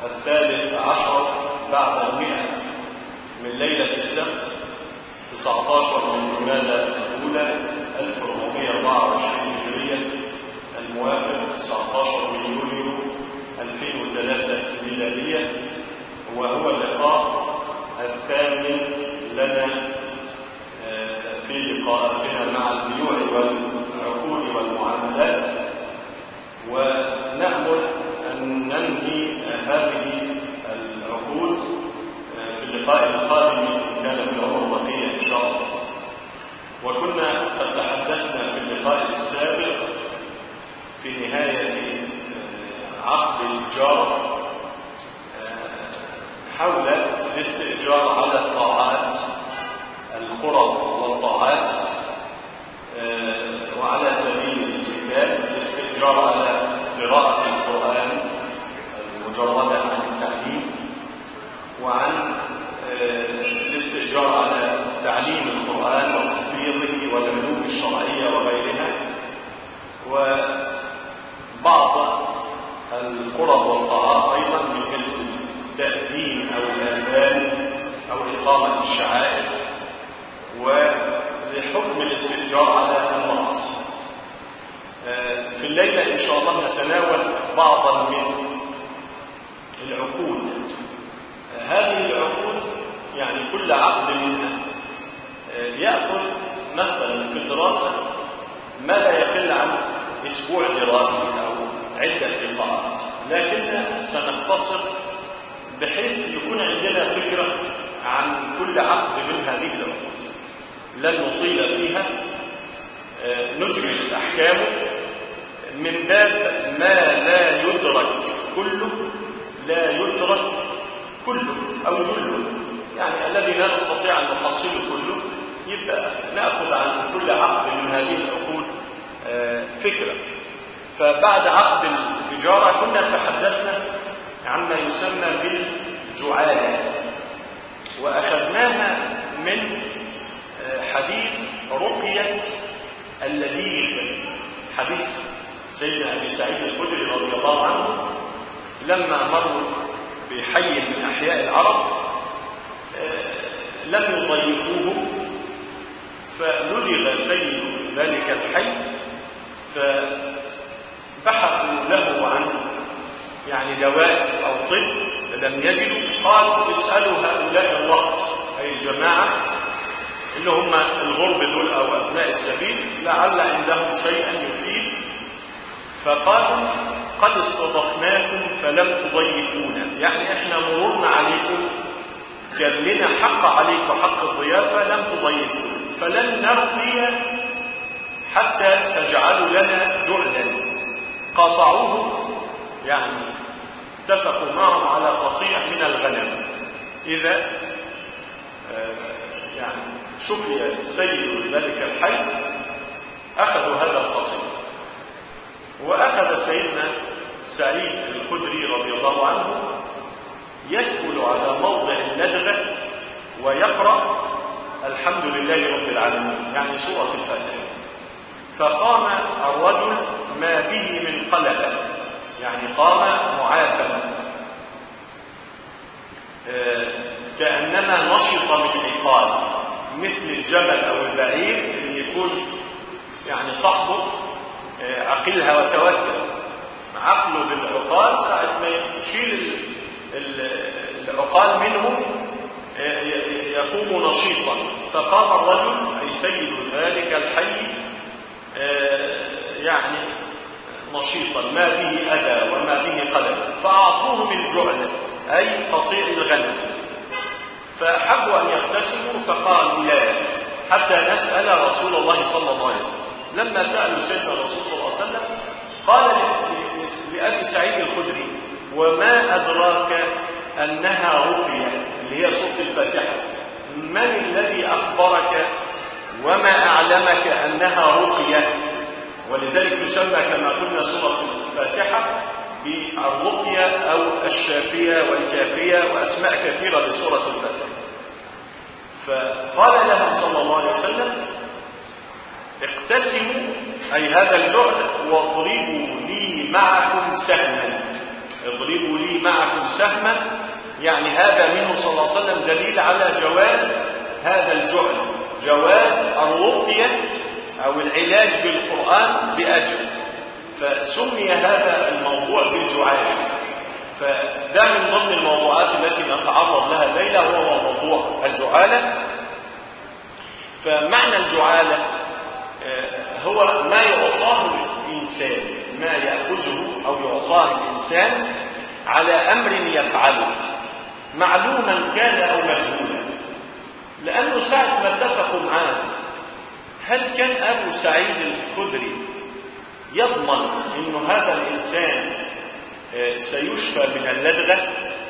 الثالث عشر بعد المئة من ليلة السبت 19 من جمادى الأولى 1424 هجرية الموافق 19 من يوليو 2003 ميلادية وهو اللقاء الثامن لنا في لقاءاتنا مع البيوع والعقود والمعاملات ونأمل أن ننهي هذه العقود في اللقاء القادم إن كان في العمر بقية إن شاء الله وكنا قد تحدثنا في اللقاء السابق في نهاية عقد الإيجار حول الاستئجار على الطاعات القرب والطاعات وعلى سبيل المثال الاستئجار على قراءة القرآن المجردة عن التعليم وعن الاستئجار على تعليم القرآن وتحفيظه والعلوم الشرعية وغيرها وبعض القرب والطاعات أيضا مثل تأذين أو الآذان أو إقامة الشعائر ولحكم الاستئجار على المعاصي في الليلة إن شاء الله نتناول بعضا من العقود هذه العقود يعني كل عقد منها يأخذ مثلا في الدراسة ما لا يقل عن أسبوع دراسي أو عدة لقاءات لكن سنختصر بحيث يكون عندنا فكرة عن كل عقد من هذه العقود لن نطيل فيها نجمل أحكامه من باب ما لا يدرك كله لا يدرك كله أو جله يعني الذي لا نستطيع أن نحصله كله يبقى نأخذ عن كل عقد من هذه العقود فكرة فبعد عقد الإجارة كنا تحدثنا عما يسمى بالجعالة وأخذناها من حديث رقية اللذيذ حديث سيدنا أبي سعيد الخدري رضي الله عنه لما مروا بحي من أحياء العرب لم يضيفوه فلدغ سيد ذلك الحي فبحثوا له عن يعني دواء أو طب لم يجدوا قالوا اسألوا هؤلاء الوقت أي الجماعة اللي هم الغرب دول أو أبناء السبيل لعل عندهم شيئا يفيد فقالوا قد استضفناكم فلم تضيفونا يعني احنا مررنا عليكم كان لنا حق عليكم حق الضيافة لم تضيفونا فلن نرضي حتى تجعلوا لنا جعلا قاطعوه يعني اتفقوا معهم على قطيع من الغنم إذا يعني شفي سيد ذلك الحي أخذوا هذا القطيع وأخذ سيدنا سعيد الخدري رضي الله عنه يدخل على موضع اللدغة ويقرأ الحمد لله رب العالمين يعني سورة الفاتحة فقام الرجل ما به من قلبة يعني قام معافى كأنما نشط بالعقال مثل الجمل أو البعير اللي يكون يعني صاحبه عقلها وتوكل عقله بالعقال ساعة ما يشيل العقال منه يقوم نشيطا فقام الرجل أي سيد ذلك الحي يعني نشيطا ما به أذى وما به قلم فأعطوه من جعل أي قطيع الغنم فأحبوا أن يقتسموا فقالوا لا حتى نسأل رسول الله صلى الله عليه وسلم لما سألوا سيدنا الرسول صلى الله عليه وسلم قال لأبي سعيد الخدري وما أدراك أنها رقية اللي هي سورة الفاتحة من الذي أخبرك وما أعلمك أنها رقية ولذلك تسمى كما قلنا سورة الفاتحة بالرقية أو الشافية والكافية وأسماء كثيرة لسورة الفاتحة فقال لهم صلى الله عليه وسلم اقتسموا أي هذا الجعل واضربوا لي معكم سهما اضربوا لي معكم سهما يعني هذا منه صلى الله عليه وسلم دليل على جواز هذا الجعل جواز الرقية أو العلاج بالقرآن بأجر فسمي هذا الموضوع بالجعالة فده من ضمن الموضوعات التي نتعرض لها الليلة وهو موضوع الجعالة فمعنى الجعالة هو ما يعطاه الإنسان ما يأخذه أو يعطاه الإنسان على أمر يفعله معلوما كان أو مجهولا لأنه ساعة ما اتفقوا معاه هل كان أبو سعيد الخدري يضمن أن هذا الإنسان سيشفى من اللدغة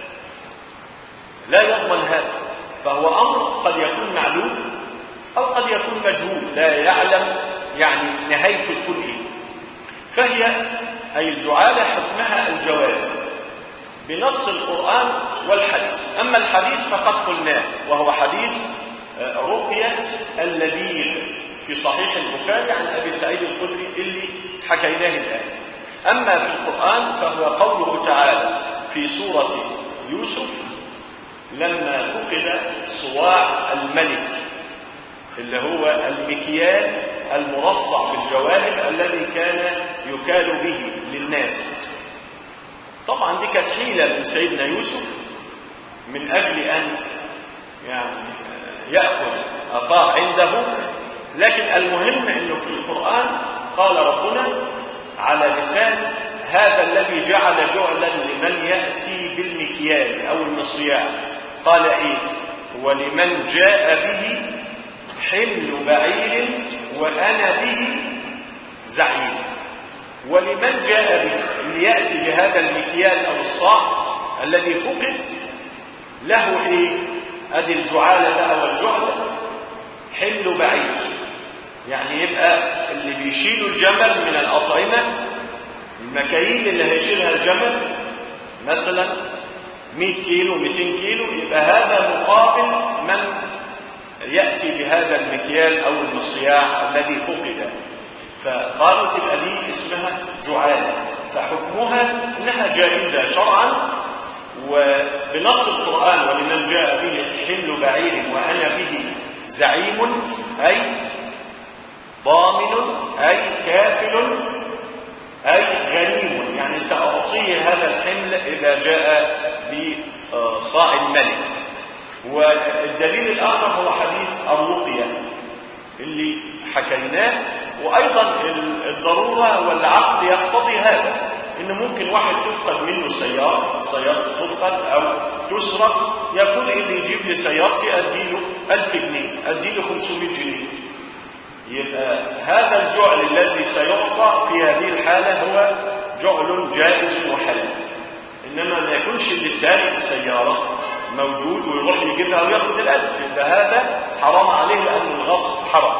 لا يضمن هذا فهو أمر قد يكون معلوم أو قد يكون مجهول لا يعلم يعني نهاية الكل إيه فهي أي الجعالة حكمها الجواز بنص القرآن والحديث أما الحديث فقد قلناه وهو حديث رقية اللبيب في صحيح البخاري عن أبي سعيد الخدري اللي حكيناه الآن أما في القرآن فهو قوله تعالى في سورة يوسف لما فقد صواع الملك اللي هو المكيال المرصع بالجواهر الذي كان يكال به للناس طبعا دي كانت حيلة من سيدنا يوسف من أجل أن يعني يأخذ أخاه عنده لكن المهم أنه في القرآن قال ربنا على لسان هذا الذي جعل جعلا لمن يأتي بالمكيال أو المصياع قال إيه ولمن جاء به حمل بعير وأنا به زعيم ولمن جاء به اللي يأتي بهذا المكيال أو الصاع الذي فقد له إيه أدي الجعالة بقى والجعلة حمل بعير يعني يبقى اللي بيشيلوا الجمل من الأطعمة المكاييل اللي هيشيلها الجمل مثلا 100 كيلو 200 كيلو يبقى هذا مقابل من يأتي بهذا المكيال أو المصياع الذي فقد فقالوا تبقى دي اسمها جعالة فحكمها انها جائزة شرعا وبنص القرآن ولمن جاء به حمل بعير وأنا به زعيم أي ضامن أي كافل أي غنيم يعني سأعطيه هذا الحمل إذا جاء بصاع الملك والدليل الآخر هو حديث الرقية اللي حكيناه وأيضا الضرورة والعقل يقتضي هذا إن ممكن واحد تفقد منه سيارة سيارة تفقد أو تسرق يقول اللي يجيب لي سيارتي أديله ألف جنيه أديله 500 جنيه يبقى هذا الجعل الذي سيعطى في هذه الحالة هو جعل جائز وحلال إنما ما يكونش اللي سارق السيارة موجود ويروح يجيبها وياخد الألف يبقى هذا حرام عليه لأن الغصب حرام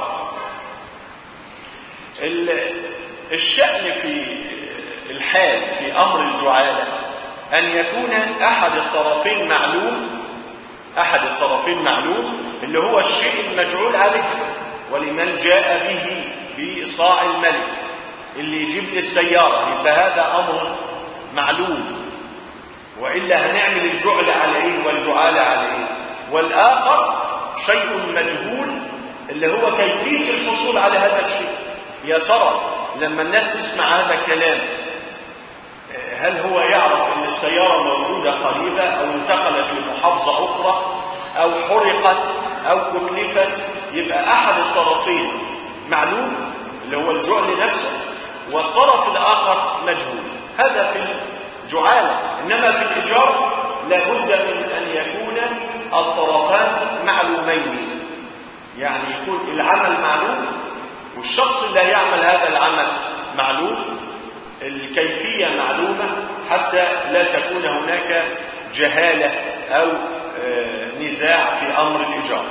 الشأن في الحال في أمر الجعالة أن يكون أحد الطرفين معلوم أحد الطرفين معلوم اللي هو الشيء المجعول عليه ولمن جاء به بصاع الملك اللي يجيب لي السيارة يبقى هذا أمر معلوم وإلا هنعمل الجعل على إيه والجعال على إيه والآخر شيء مجهول اللي هو كيفية الحصول على هذا الشيء يا ترى لما الناس تسمع هذا الكلام هل هو يعرف ان السيارة موجودة قريبة او انتقلت لمحافظة اخرى او حرقت او كلفت يبقى احد الطرفين معلوم اللي هو الجعل نفسه والطرف الاخر مجهول هذا في الجعالة انما في الايجار لابد من ان يكون الطرفان معلومين يعني يكون العمل معلوم والشخص اللي هيعمل هذا العمل معلوم الكيفية معلومة حتى لا تكون هناك جهالة أو نزاع في أمر الإيجار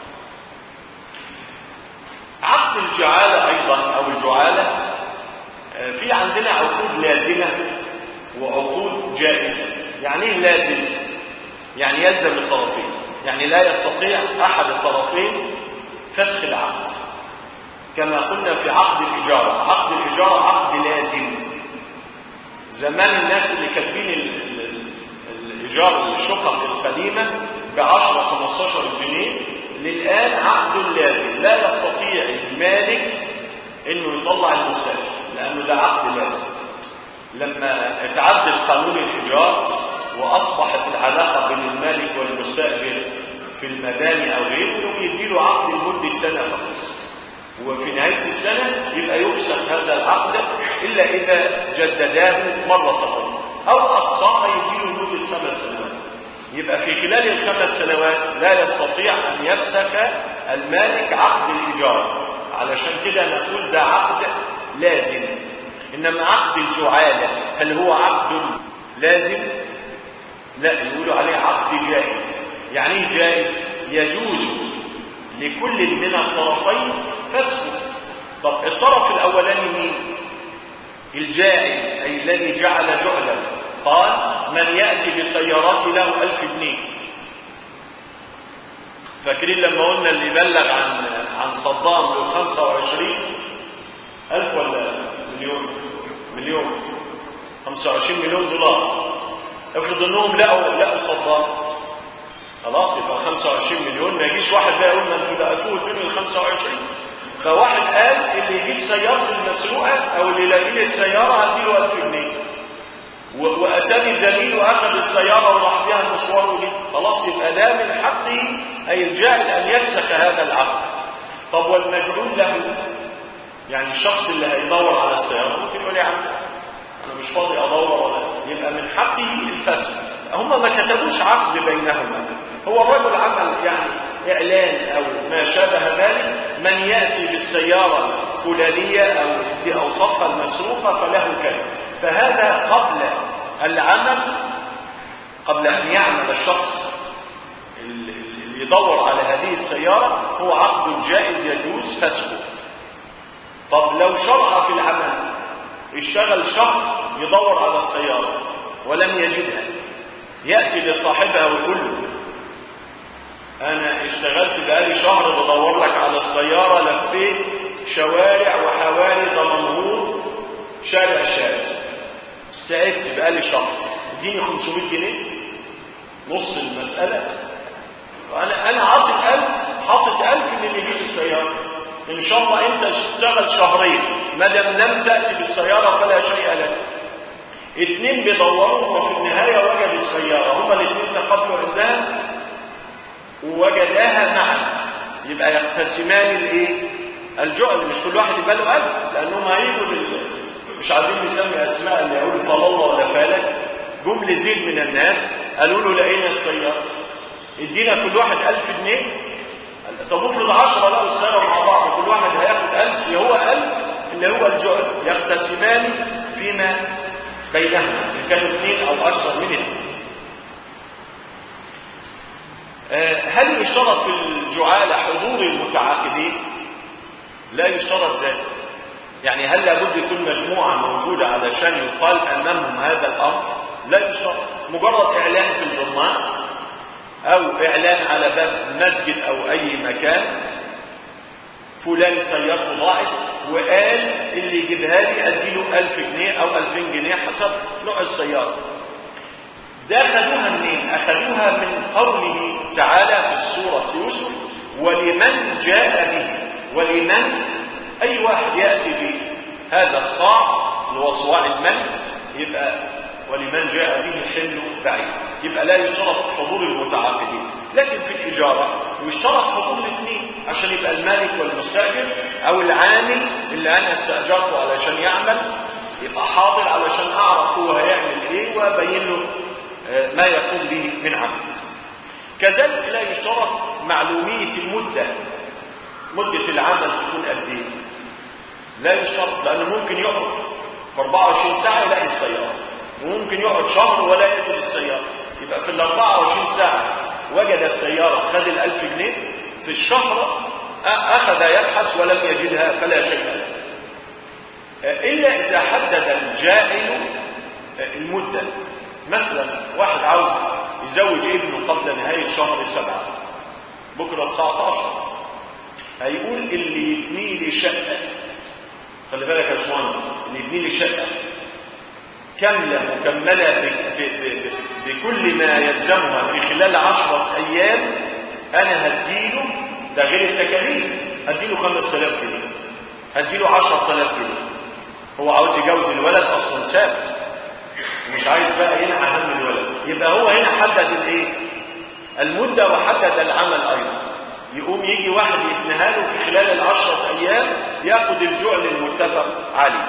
عقد الجعالة أيضا أو الجعالة في عندنا عقود لازمة وعقود جائزة يعني ايه لازم يعني يلزم الطرفين يعني لا يستطيع أحد الطرفين فسخ العقد كما قلنا في عقد الإجارة عقد الإجارة عقد لازم زمان الناس اللي كاتبين ال- ال- ال- الإيجار الشقق القديمة ب 10 15 جنيه للآن عقد لازم لا يستطيع المالك انه يطلع المستأجر لأنه ده عقد لازم لما اتعدل قانون الإيجار وأصبحت العلاقة بين المالك والمستأجر في المباني أو غيره يقوم يديله عقد لمدة سنة فقط وفي نهاية السنة يبقى يفسخ هذا العقد إلا إذا جدداه مرة أخرى أو أقصاها يديله لمدة خمس سنوات يبقى في خلال الخمس سنوات لا يستطيع أن يفسخ المالك عقد الإيجار علشان كده نقول ده عقد لازم إنما عقد الجعالة هل هو عقد لازم؟ لا يقولوا عليه عقد جائز يعني ايه جائز؟ يجوز لكل من الطرفين فسخه طب الطرف الأولاني مين؟ الجاعل أي الذي جعل جعلا قال من يأتي بسيارتي له ألف جنيه فاكرين لما قلنا اللي بلغ عن عن صدام له 25 ألف ولا مليون مليون 25 مليون دولار افرض انهم لقوا لقوا صدام خلاص يبقى 25 مليون ما يجيش واحد بقى يقول ما انتوا لقيتوه ادوني ال 25 فواحد قال اللي يجيب سيارته المسروقه او اللي يلاقي لي السياره هديله 1000 جنيه و- واتاني زميله اخذ السياره وراح بيها المشوار وجه خلاص يبقى ده من حقه اي الجاهل ان يفسخ هذا العقد طب والمجعول له يعني الشخص اللي هيدور على السياره ممكن يقول يا عم انا مش فاضي ادور ولا يبقى من حقه الفسخ هم ما كتبوش عقد بينهما هو الرجل عمل يعني اعلان او ما شابه ذلك من ياتي بالسياره الفلانيه او دي اوصافها المسروقه فله كذا فهذا قبل العمل قبل ان يعمل الشخص اللي يدور على هذه السياره هو عقد جائز يجوز فسخه طب لو شرع في العمل اشتغل شهر يدور على السيارة ولم يجدها يأتي لصاحبها ويقول له أنا اشتغلت بقالي شهر بدور لك على السيارة لفيت شوارع وحواري دمنهور شارع شارع تعبت بقالي شهر اديني 500 جنيه نص المسألة وأنا أنا عاطل 1000 حاطط 1000 من اللي يجيب السيارة إن شاء الله أنت اشتغل شهرين ما دام لم تأتي بالسيارة فلا شيء لك اتنين بيدوروا وفي النهاية وجدوا السيارة هما الاتنين تقابلوا عندها ووجداها معا يبقى يقتسمان الايه الجعل مش كل واحد يبقى له ألف لأنهم هيجوا لل... مش عايزين نسمي أسماء اللي يقول فالله ولا فالك جم لزيد من الناس قالوا له لقينا السيارة ادينا كل واحد ألف جنيه طب افرض 10 لقوا السيارة مع بعض كل واحد هياخد 1000 هو 1000 اللي هو الجعل يقتسمان فيما بينهما إن كانوا اثنين أو أكثر من اثنين هل يشترط في الجعالة حضور المتعاقدين؟ لا يشترط ذلك يعني هل لابد يكون مجموعة موجودة علشان يقال أمامهم هذا الأمر؟ لا يشترط مجرد إعلان في الجرنال أو إعلان على باب مسجد أو أي مكان فلان سيارته ضاعت وقال اللي يجيبها لي أديله ألف جنيه أو ألفين جنيه حسب نوع السيارة ده أخذوها منين؟ أخذوها من قوله تعالى في السورة يوسف ولمن جاء به ولمن أي واحد يأتي بهذا الصاع اللي هو صواع المن يبقى ولمن جاء به حل بعيد يبقى لا يشترط حضور المتعاقدين لكن في الإجارة يشترط حضور الاثنين عشان يبقى المالك والمستأجر أو العامل اللي أنا استأجرته علشان يعمل يبقى حاضر علشان أعرف هو هيعمل إيه وأبين له ما يقوم به من عمل كذلك لا يشترط معلومية المدة مدة العمل تكون قد ايه لا يشترط لأنه ممكن يقعد في 24 ساعة يلاقي السيارة وممكن يقعد شهر ولا يجد السيارة يبقى في ال 24 ساعة وجد السيارة خد ال 1000 جنيه في الشهر أخذ يبحث ولم يجدها فلا شيء له إلا إذا حدد الجاهل المدة مثلا واحد عاوز يزوج ابنه قبل نهاية شهر سبعة بكرة 19 هيقول اللي يبني لي شقة خلي بالك يا باشمهندس اللي يبني لي شقة كاملة مكملة ب- ب- ب- بكل ما يلزمها في خلال عشرة أيام أنا هديله ده غير التكاليف هديله 5000 جنيه هديله 10000 جنيه هو عاوز يجوز الولد أصلا ثابت مش عايز بقى ينعى هم الولد يبقى هو هنا حدد الايه المدة وحدد العمل أيضا يقوم يجي واحد يبنيها له في خلال العشرة أيام ياخد الجعل المتفق عليه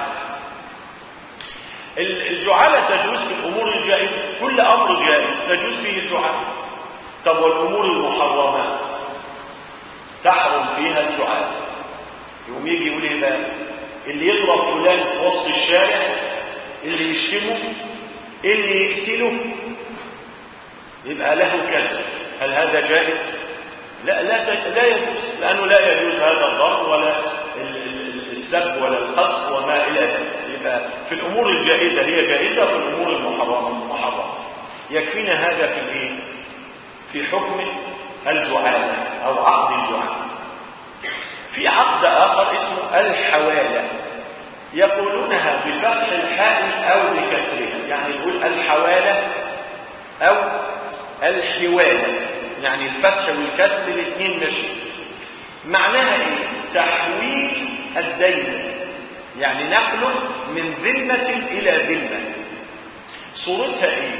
ال- الجعالة تجوز في الأمور الجائزة كل أمر جائز تجوز فيه الجعالة طب والأمور المحرمة تحرم فيها الجعالة يقوم يجي يقول ايه بقى اللي يضرب فلان في وسط الشارع اللي يشتمه اللي يقتله يبقى له كذا هل هذا جائز لا لا ت- لا يجوز لانه لا يجوز هذا الضرب ولا ال- ال- السب ولا القذف وما الى ذلك يبقى في الامور الجائزه هي جائزه في الامور المحرمه محرمه يكفينا هذا في الايه في حكم الجعاله او عقد الجعاله في عقد اخر اسمه الحواله يقولونها بفتح الحاء او بكسرها يعني يقول الحواله او الحواله يعني الفتح والكسر الاثنين ماشي معناها ايه تحويل الدين يعني نقله من ذمه الى ذمه صورتها ايه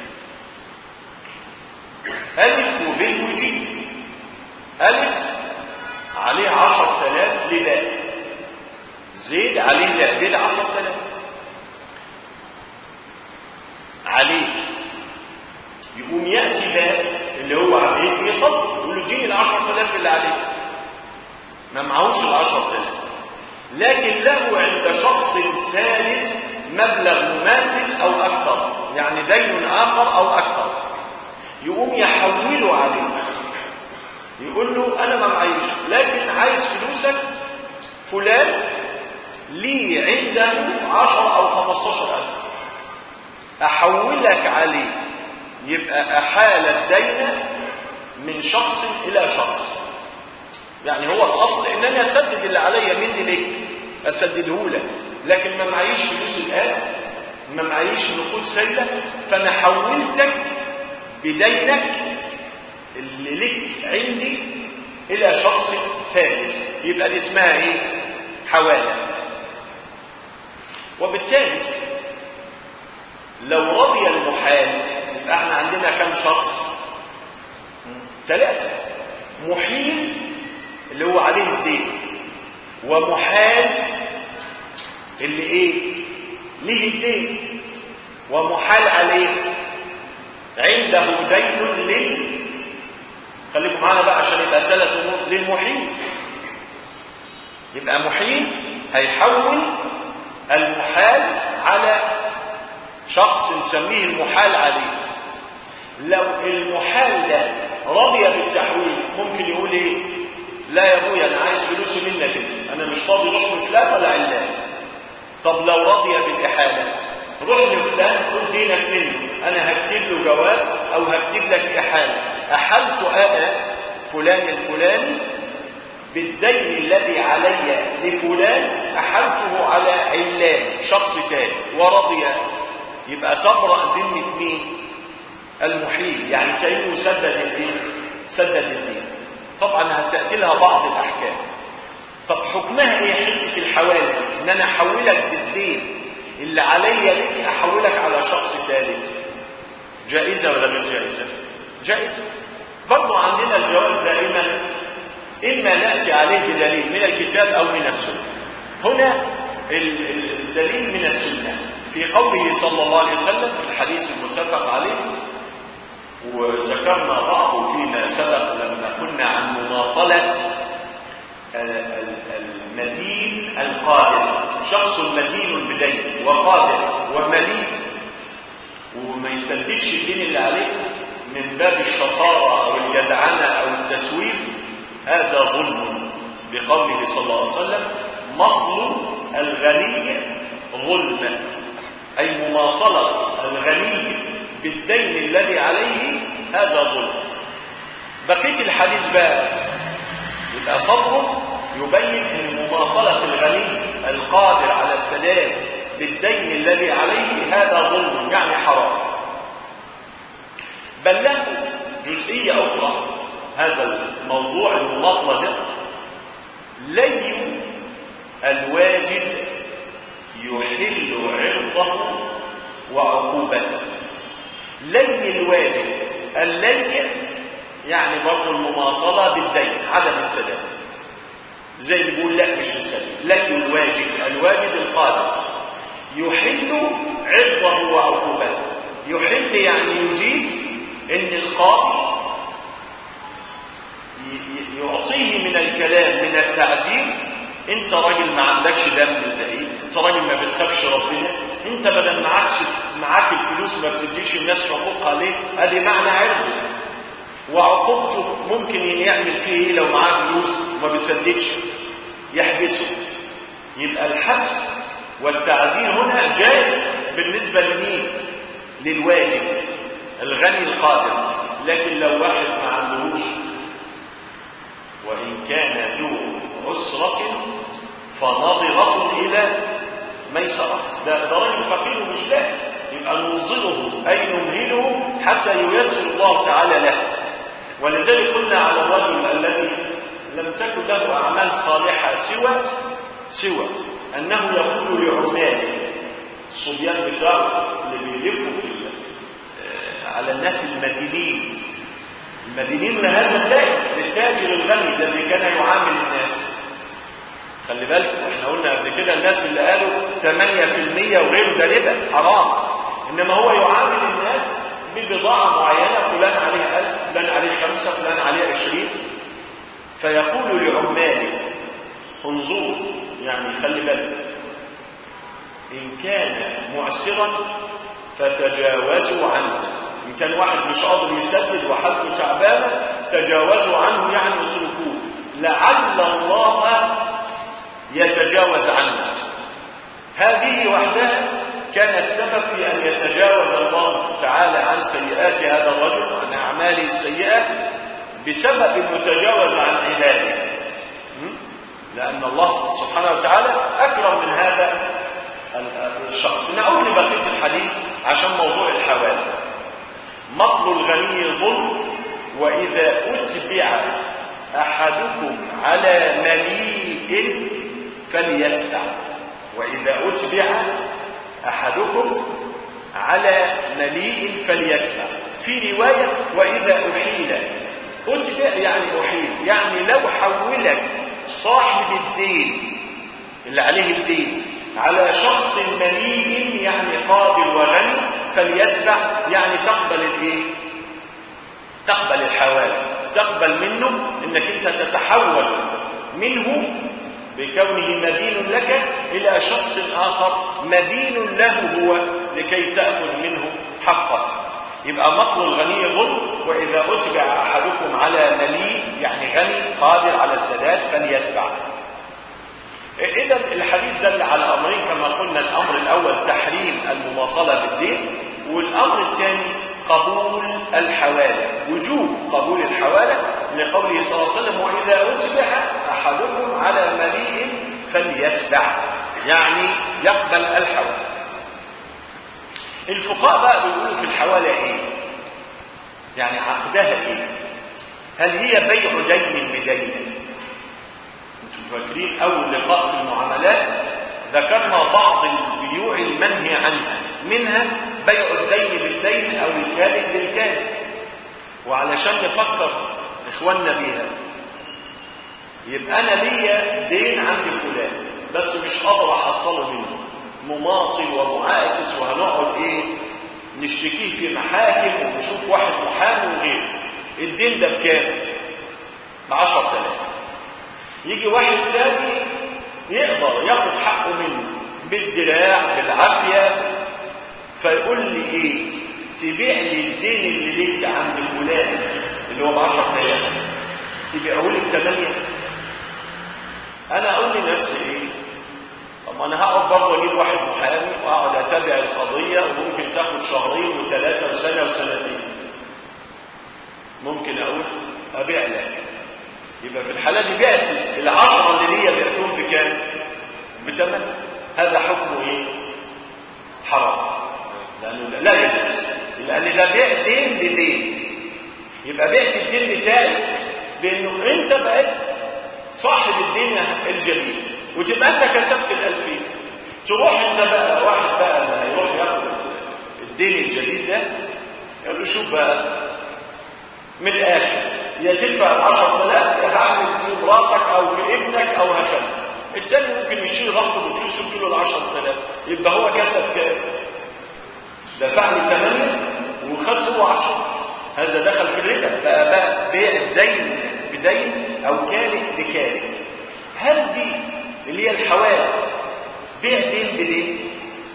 الف وب وجيم الف عليه عشر تلاف لباء زيد عليه لا بيد عشر تلاف عليه يقوم يأتي باء اللي هو عليه يطلب يقول له اديني العشر تلاف اللي عليك ما معهوش العشر تلاف لكن له عند شخص ثالث مبلغ مماثل او اكثر يعني دين اخر او اكثر يقوم يحوله عليه يقول له انا ما معيش لكن عايز فلوسك فلان لي عنده عشر او خمستاشر الف احولك عليه يبقى احال الدين من شخص الى شخص يعني هو الاصل ان انا اسدد اللي عليا مني ليك اسدده لك لكن ما معيش فلوس الان ما معيش نقود سيله فانا حولتك بدينك اللي لك عندي الى شخص ثالث يبقى دي اسمها ايه حواله وبالتالي لو رضي المحال يبقى احنا عندنا كم شخص ثلاثة محيل اللي هو عليه الدين ومحال اللي ايه ليه الدين ومحال عليه عنده دين لل خليكم معانا بقى عشان يبقى ثلاث امور للمحيل يبقى محيل هيحول المحال على شخص نسميه المحال عليه لو المحال ده رضي بالتحويل ممكن يقول ايه لا يا ابويا انا عايز فلوسي منك انت انا مش فاضي روح لفلان ولا علان طب لو رضي بالاحاله روح لفلان خد دينك منه انا هكتب له جواب او هكتب لك احاله احلت انا فلان الفلاني بالدين الذي علي لفلان احلته على علان شخص تاني ورضي يبقى تبرأ ذمة مين المحيل يعني كأنه سدد الايه سدد الدين طبعا هتأتي لها بعض الأحكام طب حكمها ايه حتة الحوالة دي ان انا احولك بالدين اللي عليا لك احولك على شخص ثالث جائزة ولا غير جائزة جائزة برضو عندنا الجواز دائما إما نأتي عليه بدليل من الكتاب أو من السنة هنا الدليل من السنة في قوله صلى الله عليه وسلم في الحديث المتفق عليه وذكرنا بعضه فيما سبق لما كنا عن مماطلة المدين القادر شخص مدين بدين وقادر ومليء وما يسددش الدين اللي عليه من باب الشطارة أو الجدعنة أو التسويف هذا ظلم بقوله صلى الله عليه وسلم مطلب الغني ظلما أي مماطلة الغني بالدين الذي عليه هذا ظلم بقية الحديث بقى يبقى صدره يبين ان مماطلة الغني القادر على السداد بالدين الذي عليه هذا ظلم يعني حرام بل له جزئية أخرى هذا الموضوع المماطلة ده لي الواجد يحل عرضه وعقوبته لي الواجب اللي يعني برضه المماطلة بالدين عدم السداد زي اللي بيقول لا مش بالسداد لي الواجب الواجب القادر يحل عرضه وعقوبته يحل يعني يجيز ان القاضي يعطيه من الكلام من التعزير انت راجل ما عندكش دم الدقيق انت راجل ما بتخافش ربنا انت بدل معكش معاك الفلوس ما بتديش الناس حقوقها ليه ادي معنى عرضه وعقوبته ممكن يعمل فيه ايه لو معاه فلوس وما بيسددش يحبسه يبقى الحبس والتعزير هنا جائز بالنسبه لمين للواجب الغني القادر لكن لو واحد ما عندهوش وإن كان ذو عسرة فناظرة إلى ميسرة ده ده راجل فقير ومش لاقي يبقى ننظره أي نمهله حتى ييسر الله تعالى له ولذلك قلنا على الرجل الذي لم تكن له أعمال صالحة سوى سوى أنه يقول لعماله الصبيان بتاعه اللي بيلفوا في على الناس المدينين المدينين لهذا الدائم للتاجر الغني الذي كان يعامل الناس خلي بالك احنا قلنا قبل كده الناس اللي قالوا 8% وغيره ده ربا حرام انما هو يعامل الناس ببضاعة معينة فلان عليه ألف فلان عليه خمسة فلان عليه عشرين فيقول لعماله انظروا يعني خلي بالك إن كان معسرا فتجاوزوا عنه إن كان واحد مش قادر يسدد وحالته تعبانة تجاوزوا عنه يعني اتركوه لعل الله يتجاوز عنا هذه وحدها كانت سبب في أن يتجاوز الله تعالى عن سيئات هذا الرجل عن أعماله السيئة بسبب المتجاوز عن عباده لأن الله سبحانه وتعالى أكرم من هذا الشخص نعود لبقية الحديث عشان موضوع الحوالي مطل الغني ظلم وإذا أتبع أحدكم على مليء فليتبع وإذا أتبع أحدكم على مليء فليتبع في رواية وإذا أحيل أتبع يعني أحيل يعني لو حولك صاحب الدين اللي عليه الدين على شخص مليء يعني قادر وغني فليتبع يعني تقبل الايه تقبل الحوالي تقبل منه انك انت تتحول منه بكونه مدين لك الى شخص اخر مدين له هو لكي تاخذ منه حقه يبقى مطل الغني ظلم واذا اتبع احدكم على مليء يعني غني قادر على السداد فليتبع اذا الحديث دل على امرين كما قلنا الامر الاول تحريم المماطله بالدين والامر الثاني قبول الحواله وجوب قبول الحواله لقوله صلى الله عليه وسلم واذا اتبع احدكم على مليء فليتبع يعني يقبل الحواله الفقهاء بقى بيقولوا في الحواله ايه يعني عقدها ايه هل هي بيع دين بدين انتم فاكرين اول لقاء في المعاملات ذكرنا بعض البيوع المنهي عنها منها بيع الدين بالدين او الكائن بالكائن وعلشان نفكر اخواننا بيها يبقى انا ليا دين عند فلان بس مش قادر احصله منه مماطل ومعاكس وهنقعد ايه نشتكيه في محاكم ونشوف واحد محامي وغيره الدين ده بكام ب 10000 يجي واحد تاني يقدر ياخد حقه منه بالدراع بالعافيه فيقول لي ايه تبيع لي الدين اللي ليك عند فلان اللي هو ب 10000 تبيعه لي بثمانيه انا اقول لنفسي ايه طب انا هقعد برضه اجيب واحد محامي واقعد اتابع القضيه وممكن تاخد شهرين وثلاثه وسنه وسنتين ممكن اقول ابيع لك يبقى في الحاله دي بعت العشره اللي ليا بعتهم بكام؟ بثمن هذا حكمه ايه؟ حرام لانه لا يجوز لان ده بيع دين بدين يبقى بعت الدين بتاعي بانه انت بقيت صاحب الدين الجديد وتبقى انت كسبت الالفين تروح انت بقى واحد بقى اللي هيروح ياخد الدين الجديد ده يقول له شوف بقى من الاخر يا تدفع ال 10000 يا هعمل في مراتك او في ابنك او هكذا التاني ممكن يشيل رهطه بفلوسه كيلو ال 10000 يبقى هو كسب كام؟ دفع لي 8 وخد هو 10 هذا دخل في الربا بقى بقى بيع الدين بدين او كالئ بكالئ هل دي اللي هي الحوالي بيع دين بدين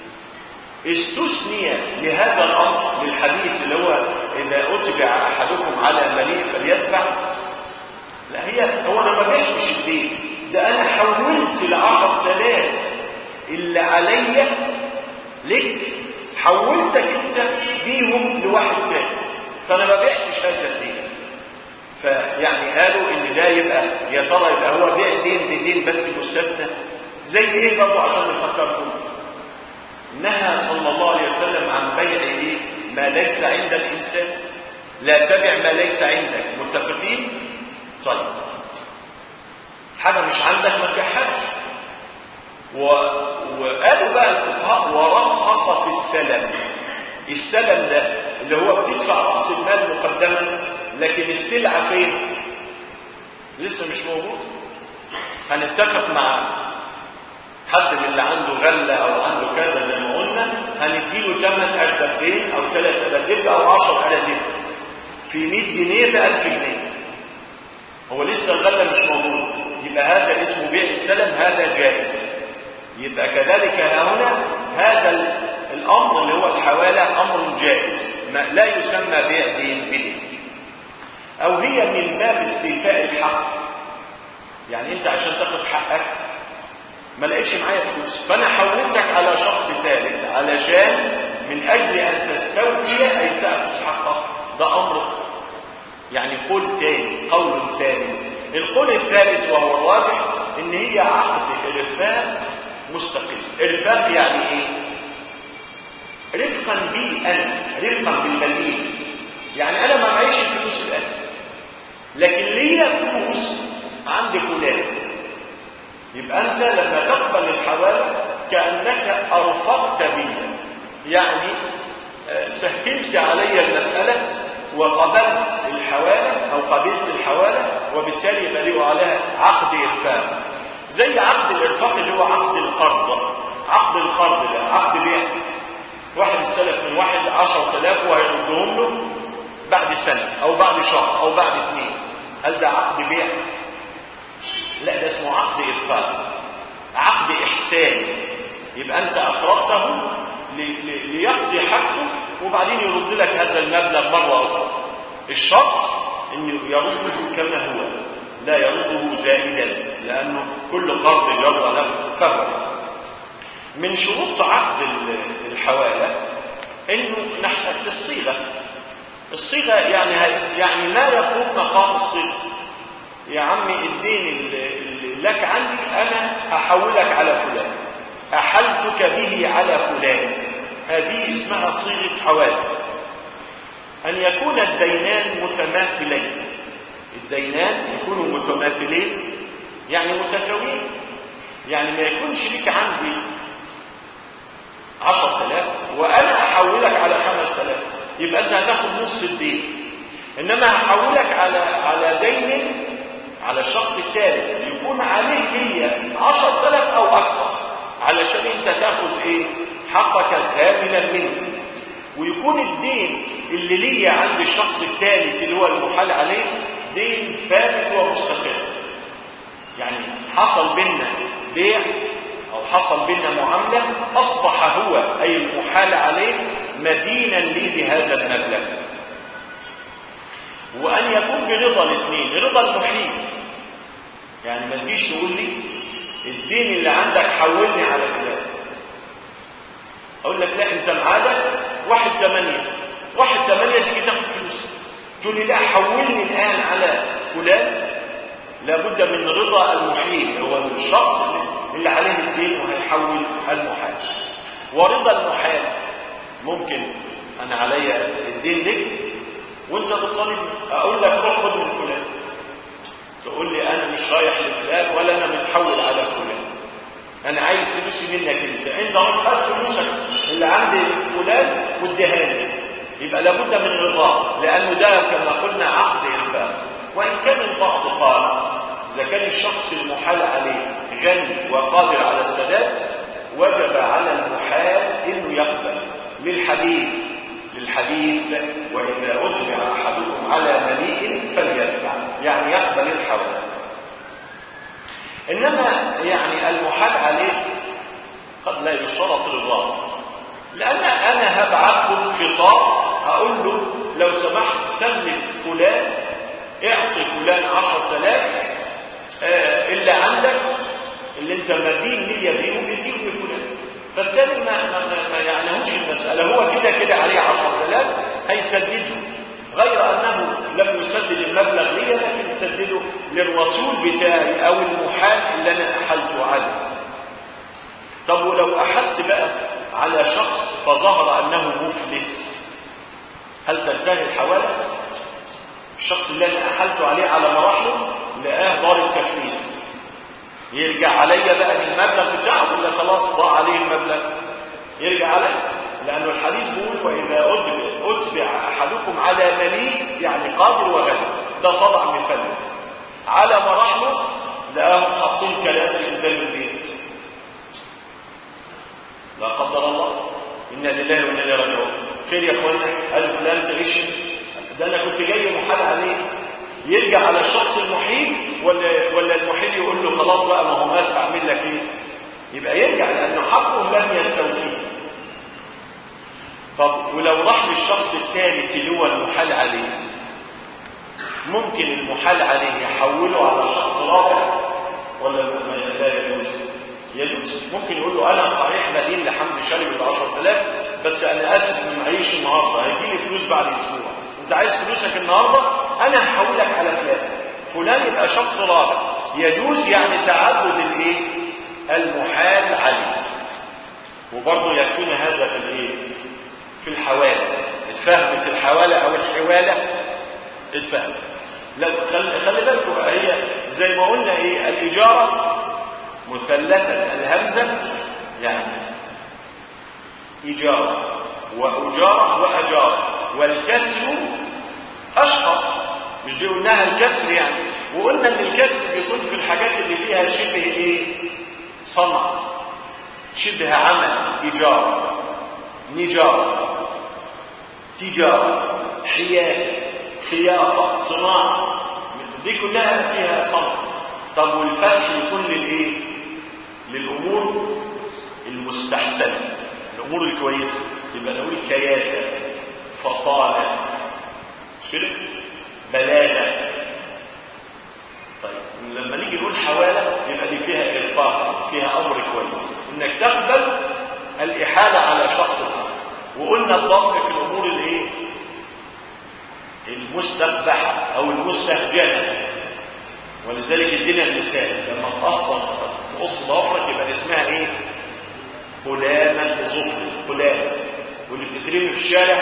استثني لهذا الامر للحديث اللي هو اذا اتبع احدكم على مليء فليتبع لا هي هو انا ما بعتش الدين ده انا حولت ال 10000 اللي عليا لك حولتك انت بيهم لواحد تاني فانا ما بعتش هذا الدين فيعني قالوا ان ده يبقى يا ترى يبقى هو بيع دين بدين بس مستثنى زي ايه برضه عشان نفكركم نهى صلى الله عليه وسلم عن بيع ايه ما ليس عند الانسان لا تبع ما ليس عندك متفقين طيب حاجه مش عندك ما تبيعهاش و... وقالوا بقى الفقهاء ورخص في السلم السلم ده اللي هو بتدفع راس المال مقدما لكن السلعه فين لسه مش موجود هنتفق مع حد من اللي عنده غله او عنده كذا زي ما قلنا هنديله ثمن اردبين او ثلاث اردب او 10 اردب في 100 جنيه ب 1000 جنيه هو لسه الغله مش موجود يبقى هذا اسمه بيع السلم هذا جائز يبقى كذلك هنا هذا الامر اللي هو الحواله امر جائز ما لا يسمى بيع دين بدين او هي من باب استيفاء الحق يعني انت عشان تاخد حقك ما لقيتش معايا فلوس فانا حولتك على شخص ثالث علشان من اجل ان تستوفي اي تاخذ حقك ده امر يعني قول تاني قول ثاني القول الثالث وهو الراجح ان هي عقد ارفاق مستقل ارفاق يعني ايه رفقا بي انا رفقا بالمدين يعني انا ما معيش الفلوس الان لكن ليا فلوس عند فلان يبقى انت لما تقبل الحواله كانك ارفقت بي يعني سهلت علي المساله وقبلت الحواله او قبلت الحواله وبالتالي يبقى لي عليها عقد ارفاق زي عقد الارفاق اللي هو عقد القرض عقد القرض ده عقد بيع واحد استلف من واحد 10000 وهيردهم له بعد سنه او بعد شهر او بعد اثنين هل ده عقد بيع لا ده اسمه عقد ارفاق عقد احسان يبقى انت اقرضته ليقضي حاجته وبعدين يرد لك هذا المبلغ مره اخرى الشرط انه يرده كما هو لا يرده زائدا لانه كل قرض جر له فهو من شروط عقد الحواله انه نحتاج للصيغه الصيغه يعني يعني ما يقوم مقام الصيغه يا عمي الدين اللي لك عندي انا هحولك على فلان احلتك به على فلان هذه اسمها صيغه حواله ان يكون الدينان متماثلين الدينان يكونوا متماثلين يعني متساويين يعني ما يكونش ليك عندي عشر تلاف وأنا أحولك على خمس تلاف يبقى أنت هتاخد نص الدين إنما هحولك على على دين على الشخص الثالث يكون عليه ليا عشر تلاف أو أكثر علشان أنت تاخذ إيه حقك كاملا منه ويكون الدين اللي ليا عند الشخص الثالث اللي هو المحال عليه دين ثابت ومستقر يعني حصل بيننا بيع او حصل بيننا معامله اصبح هو اي المحال عليه مدينا لي بهذا المبلغ وان يكون برضا الاثنين رضا المحيل يعني ما تجيش تقول لي الدين اللي عندك حولني على فلان اقول لك لا انت معادك واحد ثمانية واحد ثمانية تيجي تاخد فلوسك تقول لي لا حولني الان على فلان لابد من رضا المحيل هو الشخص اللي عليه الدين وهيحول المحال ورضا المحال ممكن انا عليا الدين لك وانت بتطالب اقول لك روح خد من فلان تقول لي انا مش رايح لفلان ولا انا متحول على فلان انا عايز فلوسي منك انت انت روح هات فلوسك اللي عند فلان واديها لي يبقى لابد من رضاه لانه ده كما قلنا عقد انفاق وان كان البعض قال اذا كان الشخص المحال عليه غني وقادر على السداد وجب على المحال انه يقبل للحديث للحديث واذا اتبع احدكم على مليء فليتبع يعني يقبل الحوالي انما يعني المحال عليه قد لا يشترط رضاه لان انا هبعت له خطاب اقول له لو سمحت سلم فلان اعطي فلان عشرة آلاف آه اللي عندك اللي انت مدين ليا بيهم يديهم لفلان فالتاني ما, ما, ما, ما يعنيهوش المسألة هو كده كده عليه عشرة آلاف هيسدده غير أنه لم يسدد المبلغ لي لكن سدده للرسول بتاعي أو المحال اللي أنا أحلت عليه طب ولو أحلت بقى على شخص فظهر أنه مفلس هل تنتهي الحوالة؟ الشخص اللي أنا أحلت عليه على مراحله لقاه ضارب تفليس يرجع عليا بقى من المبلغ بتاعه ولا خلاص ضاع عليه المبلغ يرجع عليا لأنه الحديث بيقول وإذا أتبع, أتبع أحدكم على مليء يعني قادر وغني ده طبعا مفلس على مراحله لقاهم حاطين كراسي قدام البيت لا قدر الله إنا لله وإنا إليه راجعون خير يا اخوانا قال فلان تعيش ده أنا كنت جاي محال عليه يرجع على الشخص المحيل ولا ولا المحيل يقول له خلاص بقى ما هو مات هعمل لك ايه يبقى يرجع لانه حقه لم يستوفيه طب ولو راح للشخص الثالث اللي هو المحال عليه ممكن المحال عليه يحوله على شخص رابع ولا لا يجوز يجوز ممكن يقول له انا صحيح مدين لحمد شاري ب 10000 بس انا اسف ما معيش النهارده هيجي لي فلوس بعد اسبوع انت عايز فلوسك النهارده انا هحولك على فلان فلان يبقى شخص رابع يجوز يعني تعدد الايه المحال عليه وبرضه يكفينا هذا في الايه في الحوالة اتفهمت الحوالة او الحوالة اتفهمت لو خلي, خلي بالكم بقى هي زي ما قلنا ايه الاجارة مثلثة الهمزة يعني اجارة واجارة واجارة والكسر اشهر مش دي قلناها الكسر يعني وقلنا ان الكسر بيكون في الحاجات اللي فيها شبه ايه صنع شبه عمل ايجار نجارة تجارة حياة خياطة صناعة دي كلها فيها صنع طب والفتح يكون للايه للامور المستحسنة الامور الكويسة يبقى نقول كياسة فطانة مش كده بلادة طيب لما نيجي نقول حوالة يبقى دي فيها إرفاق فيها أمر كويس إنك تقبل الإحالة على شخص آخر وقلنا الضم في الأمور الإيه؟ المستقبحة أو المستهجنة ولذلك ادينا المثال لما تقصر تقص ضفرك يبقى اسمها ايه؟ قلامة ظفر قلامة واللي بتترمي في الشارع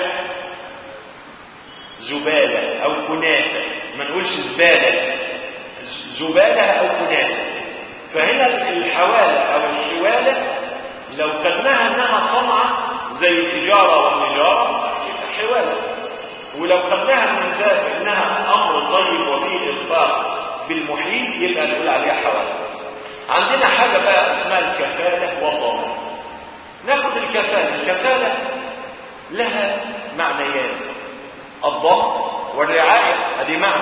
زبالة أو كناسة ما نقولش زبالة زبالة أو كناسة فهنا الحوالة أو الحوالة لو خدناها أنها صنعة زي الإجارة والنجارة يبقى حوالة ولو خدناها من باب أنها أمر طيب وفيه إخفاق بالمحيط يبقى نقول عليها حوالة عندنا حاجة بقى اسمها الكفالة والضمان ناخد الكفالة الكفالة لها معنيان الضم والرعاية هذه معنى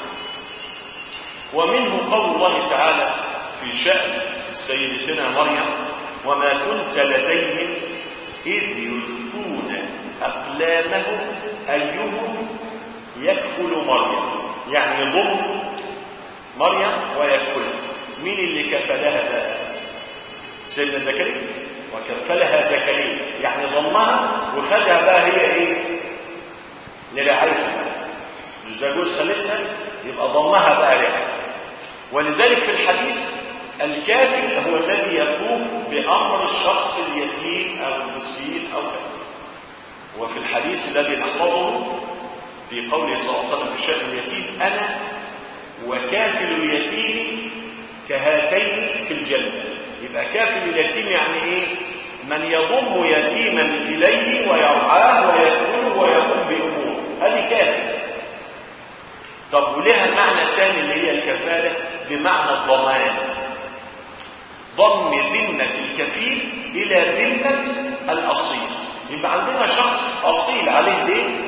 ومنه قول الله تعالى في شأن سيدتنا مريم وما كنت لديهم إذ يلقون أقلامهم أيهم يكفل مريم يعني يضم مريم ويكفلها مين اللي كفلها بقى سيدنا زكريا وكفلها زكريا يعني ضمها وخدها بقى هي ايه لرعايته مش ده جوز خالتها يبقى ضمها بقى رعاية ولذلك في الحديث الكافل هو الذي يقوم بأمر الشخص اليتيم أو المسكين أو كذا وفي الحديث الذي نحفظه في قوله صلى الله عليه وسلم في شأن اليتيم أنا وكافل اليتيم كهاتين في الجنة يبقى كافل اليتيم يعني إيه من يضم يتيما إليه ويرعاه ويكفله ويقوم بأموره هذه كافل طب ولها المعنى الثاني اللي هي الكفالة بمعنى الضمان ضم ذمة الكفيل إلى ذمة الأصيل يبقى عندنا شخص أصيل عليه دين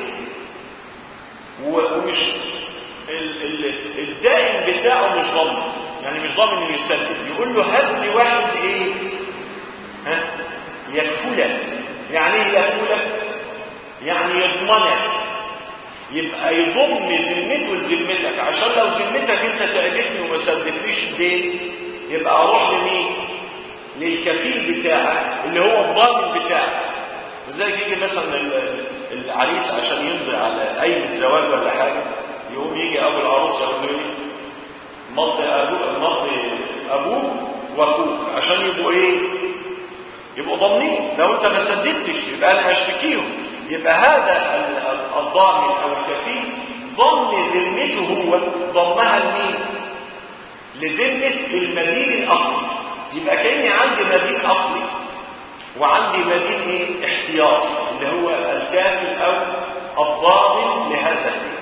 ومش ال- ال- الدائن بتاعه مش ضامن يعني مش ضامن انه يسدد يقول له هات لي واحد ايه ها يكفلك يعني ايه يكفلك يعني يضمنك يبقى يضم ذمته لذمتك عشان لو ذمتك انت تعبتني وما سددتليش الدين يبقى اروح لمين للكفيل بتاعك اللي هو الضامن بتاعك وزي يجي مثلا ال- العريس عشان يمضي على قايمه زواج ولا حاجه يقوم يجي ابو العروس يقول له ايه مضي ابوك مضي ابوك واخوك عشان يبقوا ايه يبقوا ضامنين لو انت ما سددتش يبقى انا هشتكيهم يبقى هذا ال- ال- الضامن او الكفيل ضم ذمته هو ضمها لمين لذمه المدين الاصلي يبقى كاني عندي مدين اصلي وعندي مدين ايه احتياطي اللي هو الكافل او الضامن لهذا الدين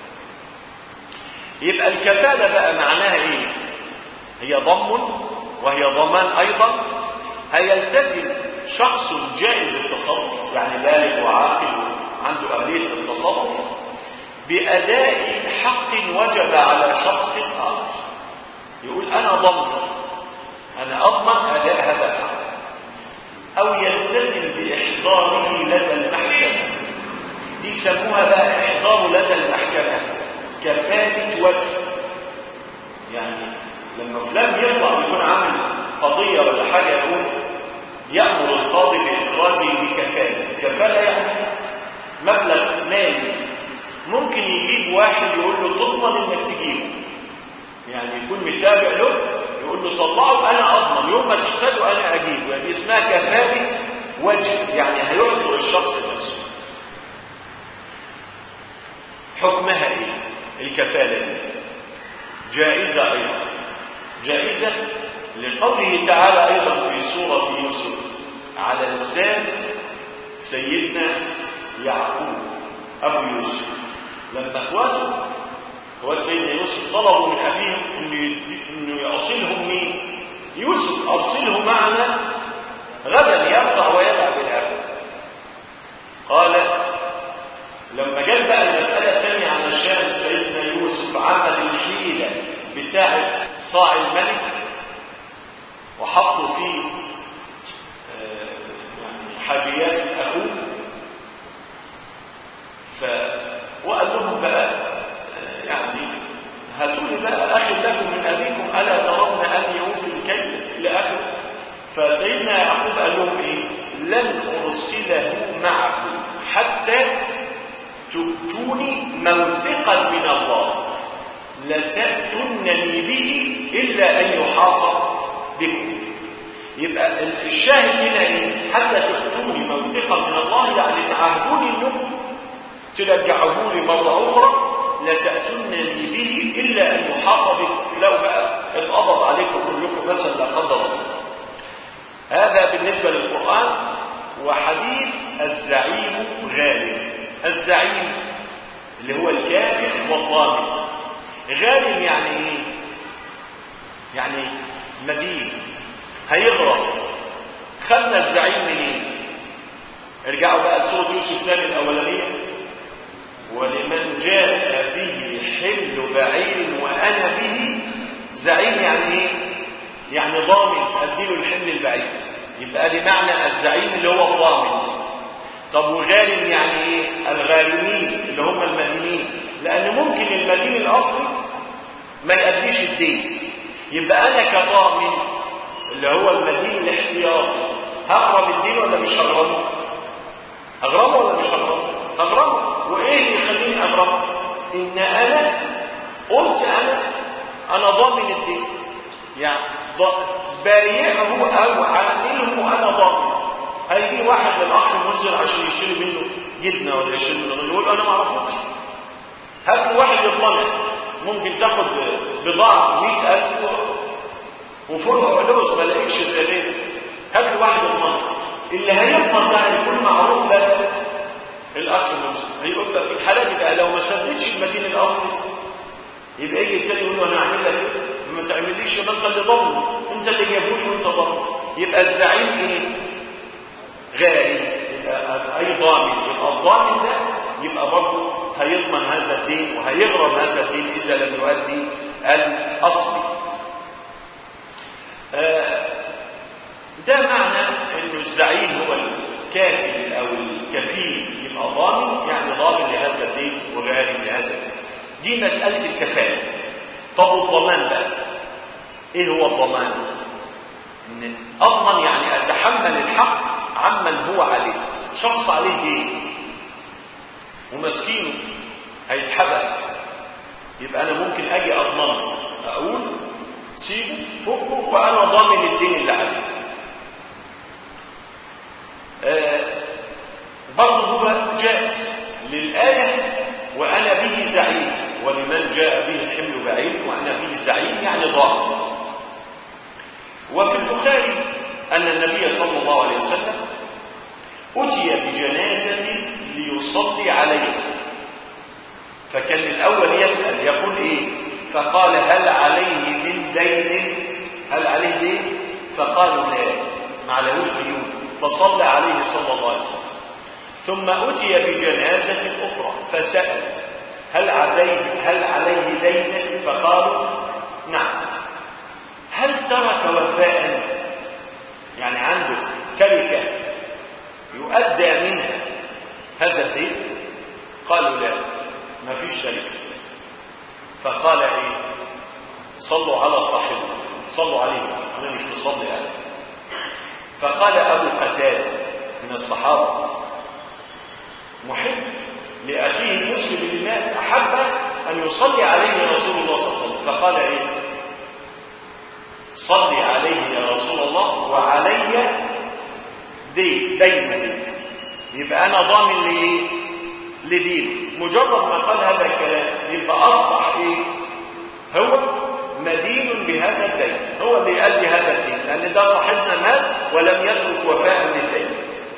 يبقى الكفالة بقى معناها ايه هي ضم وهي ضمان ايضا هيلتزم شخص جائز التصرف يعني بالغ وعاقل عنده أهلية التصرف بأداء حق وجب على شخص آخر يقول أنا ضمن أنا أضمن أداء هذا الحق أو يلتزم بإحضاره لدى المحكمة دي يسموها بقى إحضاره لدى المحكمة كفالة وجه يعني لما فلان يطلع يكون عامل قضية ولا حاجة يقول يأمر القاضي بإخراجه بكفالة كفالة يعني مبلغ مالي ممكن يجيب واحد يقول له تضمن انك تجيبه يعني يكون متابع له يقول له طلعه انا اضمن يوم ما تحتاجه انا اجيبه يعني اسمها كفالة وجه يعني هيحضر الشخص نفسه حكمها ايه الكفالة دي جائزة ايضا جائزة لقوله تعالى ايضا في سورة يوسف على لسان سيدنا يعقوب ابو يوسف لما اخواته اخوات سيدنا يوسف طلبوا من ابيهم انه انه يعطيلهم مين يوسف ارسله معنا غدا يرتع ويلعب الاكل قال لما جت بقى المسألة الثانية علشان سيدنا يوسف عمل الحيلة بتاعة صاع الملك وحطوا فيه آه، يعني حاجيات أخوه ف وقال لهم بقى آه، يعني هاتوا لي بقى أخي لكم من أبيكم ألا ترون أني أوفي الكيل إلى آخره فسيدنا يعقوب قال لهم إيه لن أرسله معكم حتى تؤتوني موثقا من الله لتأتونني به إلا أن يحاط بكم يبقى الشاهد هنا ايه حتى تؤتوني موثقا من الله يعني تعهدوني انكم ترجعوه لي مرة أخرى لتأتونني به إلا أن يحاط بكم لو بقى اتقبض عليكم كلكم مثلا لا قدر الله هذا بالنسبة للقرآن وحديث الزعيم غالب الزعيم اللي هو الكافر والضامن غالب يعني ايه يعني مدين هيغرق خدنا الزعيم منين ارجعوا بقى لسورة يوسف تاني الأولانية ولمن جاء به حمل بعير وأنا به زعيم يعني ايه يعني ضامن أديله الحمل البعير يبقى دي معنى الزعيم اللي هو الضامن طب وغارم يعني ايه الغارمين اللي هم المدينين لان ممكن المدين الاصلي ما يأديش الدين يبقى انا كضامن اللي هو المدين الاحتياطي هغرم الدين ولا مش هغرمه هغرمه ولا مش هغرمه هغرمه وايه اللي يخليني اغرمه ان انا قلت انا انا ضامن الدين يعني بايعه او عامله انا ضامن هيجي واحد للاخ المنزل عشان يشتري منه جبنه ولا يشتري منه يقول انا ما اعرفوش هات له واحد يضمنك ممكن تاخد بضاعه 100000 وفرع علوز ما لقيتش زي ده هات له واحد يضمنك اللي هيضمن ده هيكون معروف لك الاخ المنزل هيقول لك في الحاله دي بقى لو ما سددش المدين الاصلي يبقى يجي التاني يقول له انا هعمل لك ايه ما تعمليش يبقى انت اللي ضامنه انت اللي جابه لي وانت ضامن يبقى الزعيم ايه غارم يبقى اي ضامن يبقى الضامن ده يبقى برضه هيضمن هذا الدين وهيغرم هذا الدين اذا لم يؤدي الاصلي آه ده معنى انه الزعيم هو الكافل او الكفيل يبقى ضامن يعني ضامن لهذا الدين وغارم لهذا الدين دي مسألة الكفالة طب والضمان بقى ايه هو الضمان ان اضمن يعني اتحمل الحق عمن هو عليه شخص عليه دين ومسكينه هيتحبس يبقى انا ممكن اجي اضمنه اقول سيبه فكه وانا ضامن الدين اللي عليه آه برضه هو جائز للآية وأنا به زعيم ولمن جاء به الحمل بعيد وأنا به زعيم يعني ضامن وفي البخاري أن النبي صلى الله عليه وسلم أتي بجنازة ليصلي عليها فكان الأول يسأل يقول إيه فقال هل عليه من دين هل عليه دين فقالوا لا ما عليهوش ديون فصلى عليه صلى الله عليه وسلم ثم أتي بجنازة أخرى فسأل هل عليه هل عليه دين فقالوا نعم هل ترك وفاء يعني عنده تركة يؤدى منها هذا الدين قالوا لا ما فيش تركة فقال ايه صلوا على صاحبه صلوا عليه انا مش بصلي عليه فقال ابو قتاده من الصحابه محب لاخيه المسلم اللي مات احب ان يصلي عليه رسول الله صلى الله عليه وسلم فقال ايه صلي عليه يا رسول الله وعلي دين دين يبقى انا ضامن لايه لدين مجرد ما قال هذا الكلام يبقى اصبح ايه هو مدين بهذا الدين هو اللي يؤدي هذا الدين لان ده صاحبنا مات ولم يترك وفاء للدين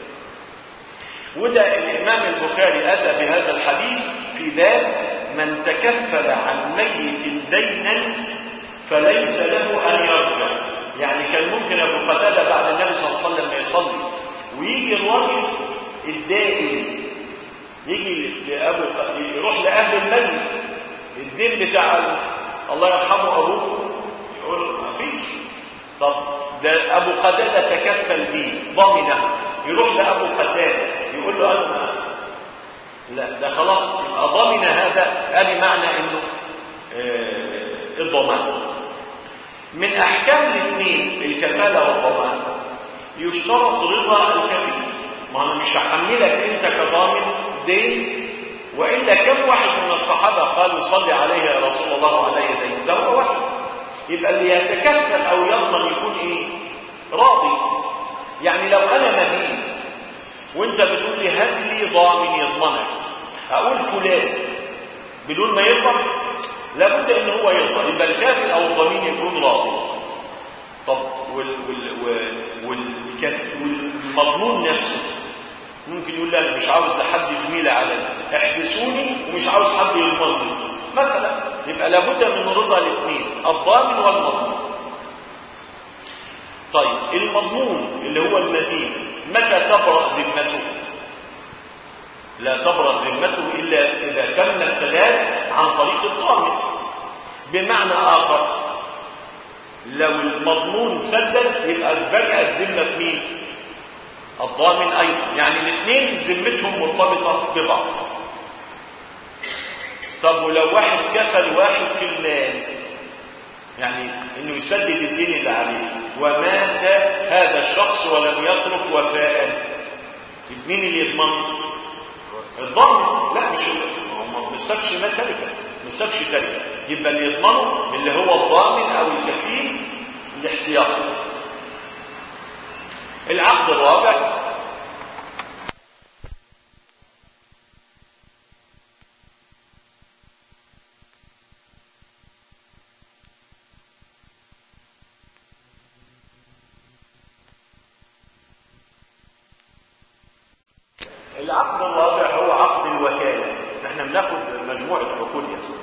وده الامام البخاري اتى بهذا الحديث في باب من تكفل عن ميت دينا فليس له ان يرجع يعني كان ممكن ابو قتاده بعد النبي صلى الله عليه وسلم يصلي ويجي الراجل الدائم يجي لابو يروح لاهل الميت الدين بتاع الله يرحمه ابوه يقول ما فيش طب ده ابو قتاده تكفل به ضمنه يروح لابو قتاده يقول له انا لا ده خلاص يبقى ضمن هذا ادي معنى انه آه الضمان من احكام الاثنين الكفاله والضمان يشترط رضا الكفيل ما انا مش هحملك انت كضامن دين والا كم واحد من الصحابه قالوا صلي عليه يا رسول الله وعلي دين ده هو واحد يبقى اللي يتكفل او يضمن يكون ايه راضي يعني لو انا مدين وانت بتقول لي هات لي ضامن يضمنك اقول فلان بدون ما يضمن لابد ان هو يضمن يبقى الكافل او الضمين يكون راضي طب وال وال وال والمضمون نفسه ممكن يقول لا انا مش عاوز لحد زميلي عليا احبسوني ومش عاوز حد يضمنني مثلا يبقى لابد من رضا الاثنين الضامن والمضمون طيب المضمون اللي هو المدين متى تبرأ ذمته لا تبرأ ذمته إلا إذا تم السداد عن طريق الضامن بمعنى آخر لو المضمون سدد يبقى برئت ذمة مين الضامن أيضا يعني الاثنين ذمتهم مرتبطة ببعض طب ولو واحد كفل واحد في المال يعني انه يسدد الدين اللي عليه ومات هذا الشخص ولم يترك وفاء مين اللي يضمن الضامن لا مش ما مسكش ما تركه ما مسكش تركه يبقى اللي يضمنه اللي هو الضامن او الكفيل الاحتياطي العقد الرابع العقد الرابع هو عقد الوكالة احنا بناخد مجموعة عقود يعني.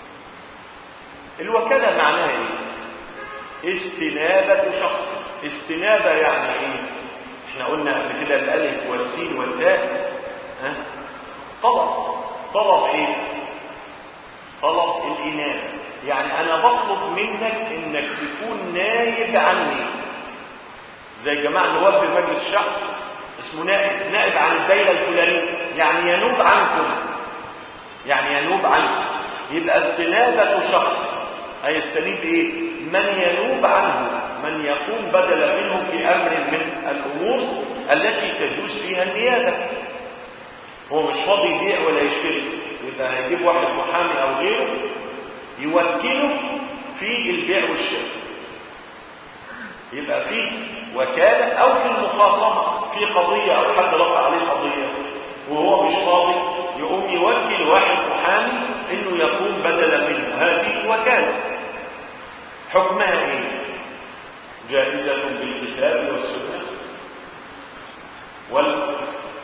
الوكالة معناها ايه استنابة شخص استنابة يعني ايه احنا قلنا قبل كده الالف والسين والتاء ها طلب طلب ايه طلب الانابة يعني انا بطلب منك انك تكون نايب عني زي جماعة النواب في مجلس الشعب اسمه نائب نائب عن الدائرة الفلانية يعني ينوب عنكم يعني ينوب عنكم يبقى استنابة شخص هيستنيب ايه من ينوب عنه من يقوم بدلا منه في امر من الامور التي تجوز فيها النيابة هو مش فاضي يبيع ولا يشتري يبقى هيجيب واحد محامي او غيره يوكله في البيع والشراء يبقى في وكالة او في المخاصمة في قضية او حد رفع عليه قضية وهو مش فاضي يقوم يوكل واحد محامي انه يقوم بدلا منه هذه وكالة حكمها ايه جائزة بالكتاب والسنة وال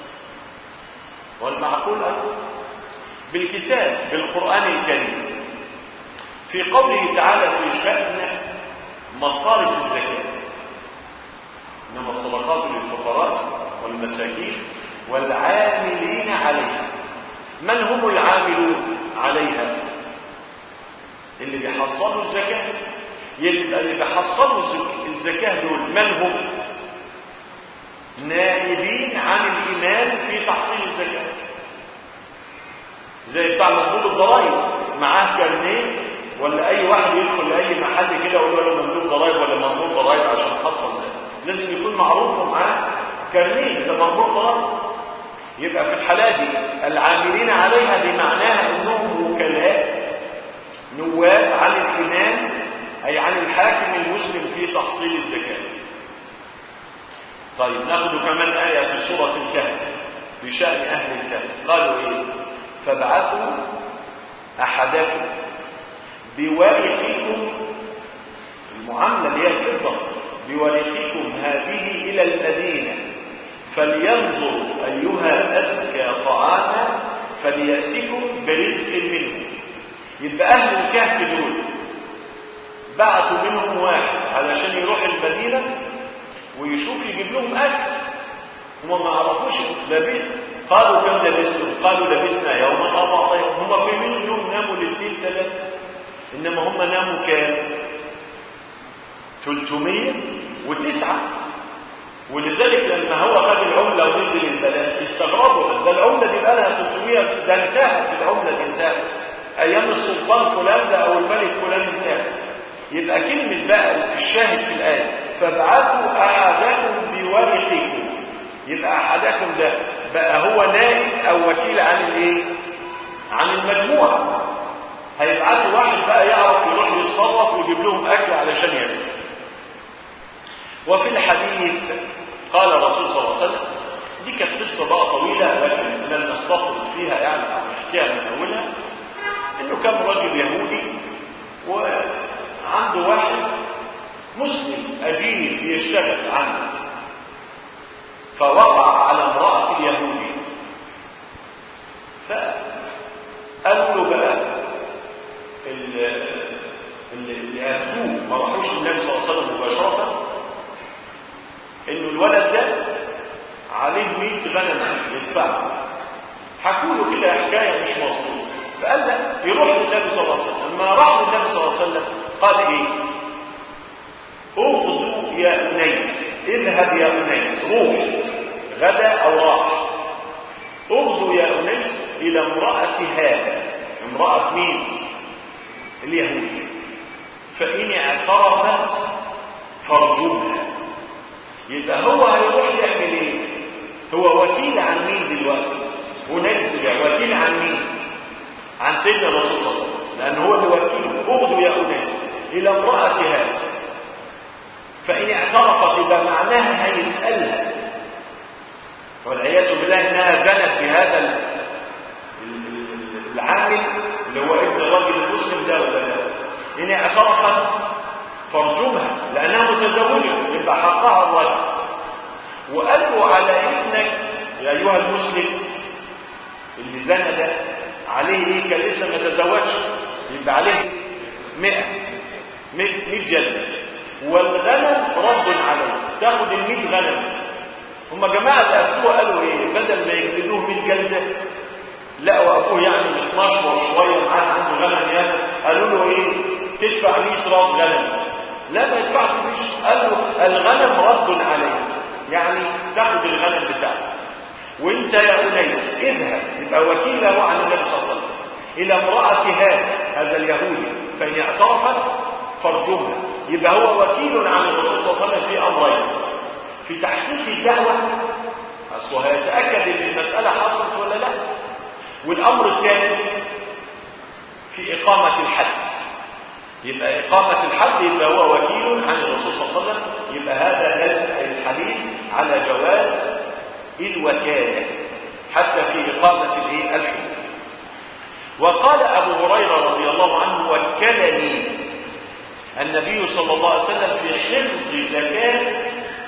والمعقول بالكتاب بالقرآن الكريم في قوله تعالى في شأن مصارف الزكاة إنما الصدقات للفقراء والمساكين والعاملين عليها من هم العاملون عليها اللي بيحصلوا الزكاة يبقى اللي بيحصلوا الزكاة دول من هم نائبين عن الإمام في تحصيل الزكاة زي بتاع مندوب الضرائب معاه كارنيه ولا أي واحد يدخل لأي محل كده يقول له مندوب ضرائب ولا مندوب ضرائب عشان تحصل ده لازم يكون معروف معاه كارنيه ده مندوب ضرائب يبقى في الحالة دي العاملين عليها بمعناها انهم وكلاء نواب عن الإمام أي عن الحاكم المسلم في تحصيل الزكاة طيب ناخد كمان آية في سورة الكهف في شأن أهل الكهف قالوا إيه فابعثوا أحدكم بورقكم المعاملة اللي هي الفضة بورقكم هذه إلى المدينة فلينظر أيها أزكى طعاما فليأتكم برزق منه يبقى أهل الكهف دول بعتوا منهم واحد علشان يروح المدينة ويشوف يجيب لهم أكل هم ما عرفوش لبيت قالوا كم لبستم قالوا لبسنا يوما أو بعض يوم هم في منهم ناموا للتين ثلاثة إنما هم ناموا كام 309 ولذلك لما هو خد العملة ونزل البلد استغربوا ده العملة دي بقى لها 300 ده انتهت العملة دي انتهت ايام السلطان فلان ده او الملك فلان انتهت يبقى كلمة بقى الشاهد في الآية فابعثوا أحدكم بورقكم يبقى أحدكم ده بقى هو نائب أو وكيل عن الايه عن المجموعة هيبعثوا واحد بقى يعرف يروح يتصرف ويجيب لهم أكل علشان ياكل وفي الحديث قال الرسول صلى الله عليه وسلم دي كانت قصة بقى طويلة لكن لن نستطرد فيها يعني أو نحكيها من أولها إنه كان رجل يهودي وعنده واحد مسلم أجير بيشتغل عنه فوقع على امرأة اليهودي فقالوا له بقى اللي أتوه ما راحوش النبي صلى الله عليه وسلم مباشرة انه الولد ده عليه 100 غنم يدفعها حكوا له كده حكايه مش مظبوطه فقال لا يروح للنبي صلى الله عليه وسلم لما راح للنبي صلى الله عليه وسلم قال ايه اغدوا يا انيس اذهب يا انيس روح غدا او راح اغدوا يا انيس الى امراه هذا امراه مين اليهودي فان اعترفت فارجوها يبقى هو هيروح يعمل ايه هو وكيل عن مين دلوقتي ونجس ده وكيل عن مين عن سيدنا الرسول صلى الله عليه وسلم لان هو اللي وكيله اغدوا يا اناس الى امراه هذا هيسألها والعياذ بالله انها زنت بهذا العامل اللي هو ابن الرجل المسلم ده ولا لا ان اعترفت فرجمها لانها متزوجه يبقى حقها الرجل وقال له على ابنك يا ايها المسلم اللي زنى ده عليه ايه كان لسه ما تزوجش يبقى عليه 100 100 جلده والغنم رد عليه تاخد ال 100 غنم هم جماعه اللي افتوه قالوا ايه بدل ما يجلدوه 100 جلده لقوا ابوه يعني 12 وشويه معاه عنده غنم ياما قالوا له ايه تدفع 100 راس غنم لا ما يدفعش مش قال له الغنم رد عليه يعني تاخد الغنم بتاعه وانت يا انيس اذهب يبقى وكيل له عن النبي صلى الله عليه وسلم الى امراه هذا هذا اليهودي فان اعترفت فرجمها يبقى هو وكيل عن الرسول صلى الله عليه وسلم في امرين في تحقيق الدعوه اصل هيتاكد ان المساله حصلت ولا لا والامر الثاني في اقامه الحد يبقى إقامة الحد يبقى هو وكيل عن الرسول صلى الله عليه وسلم يبقى هذا دل الحديث على جواز الوكالة حتى في إقامة الايه الحدود وقال أبو هريرة رضي الله عنه وكلني النبي صلى الله عليه وسلم في حفظ زكاة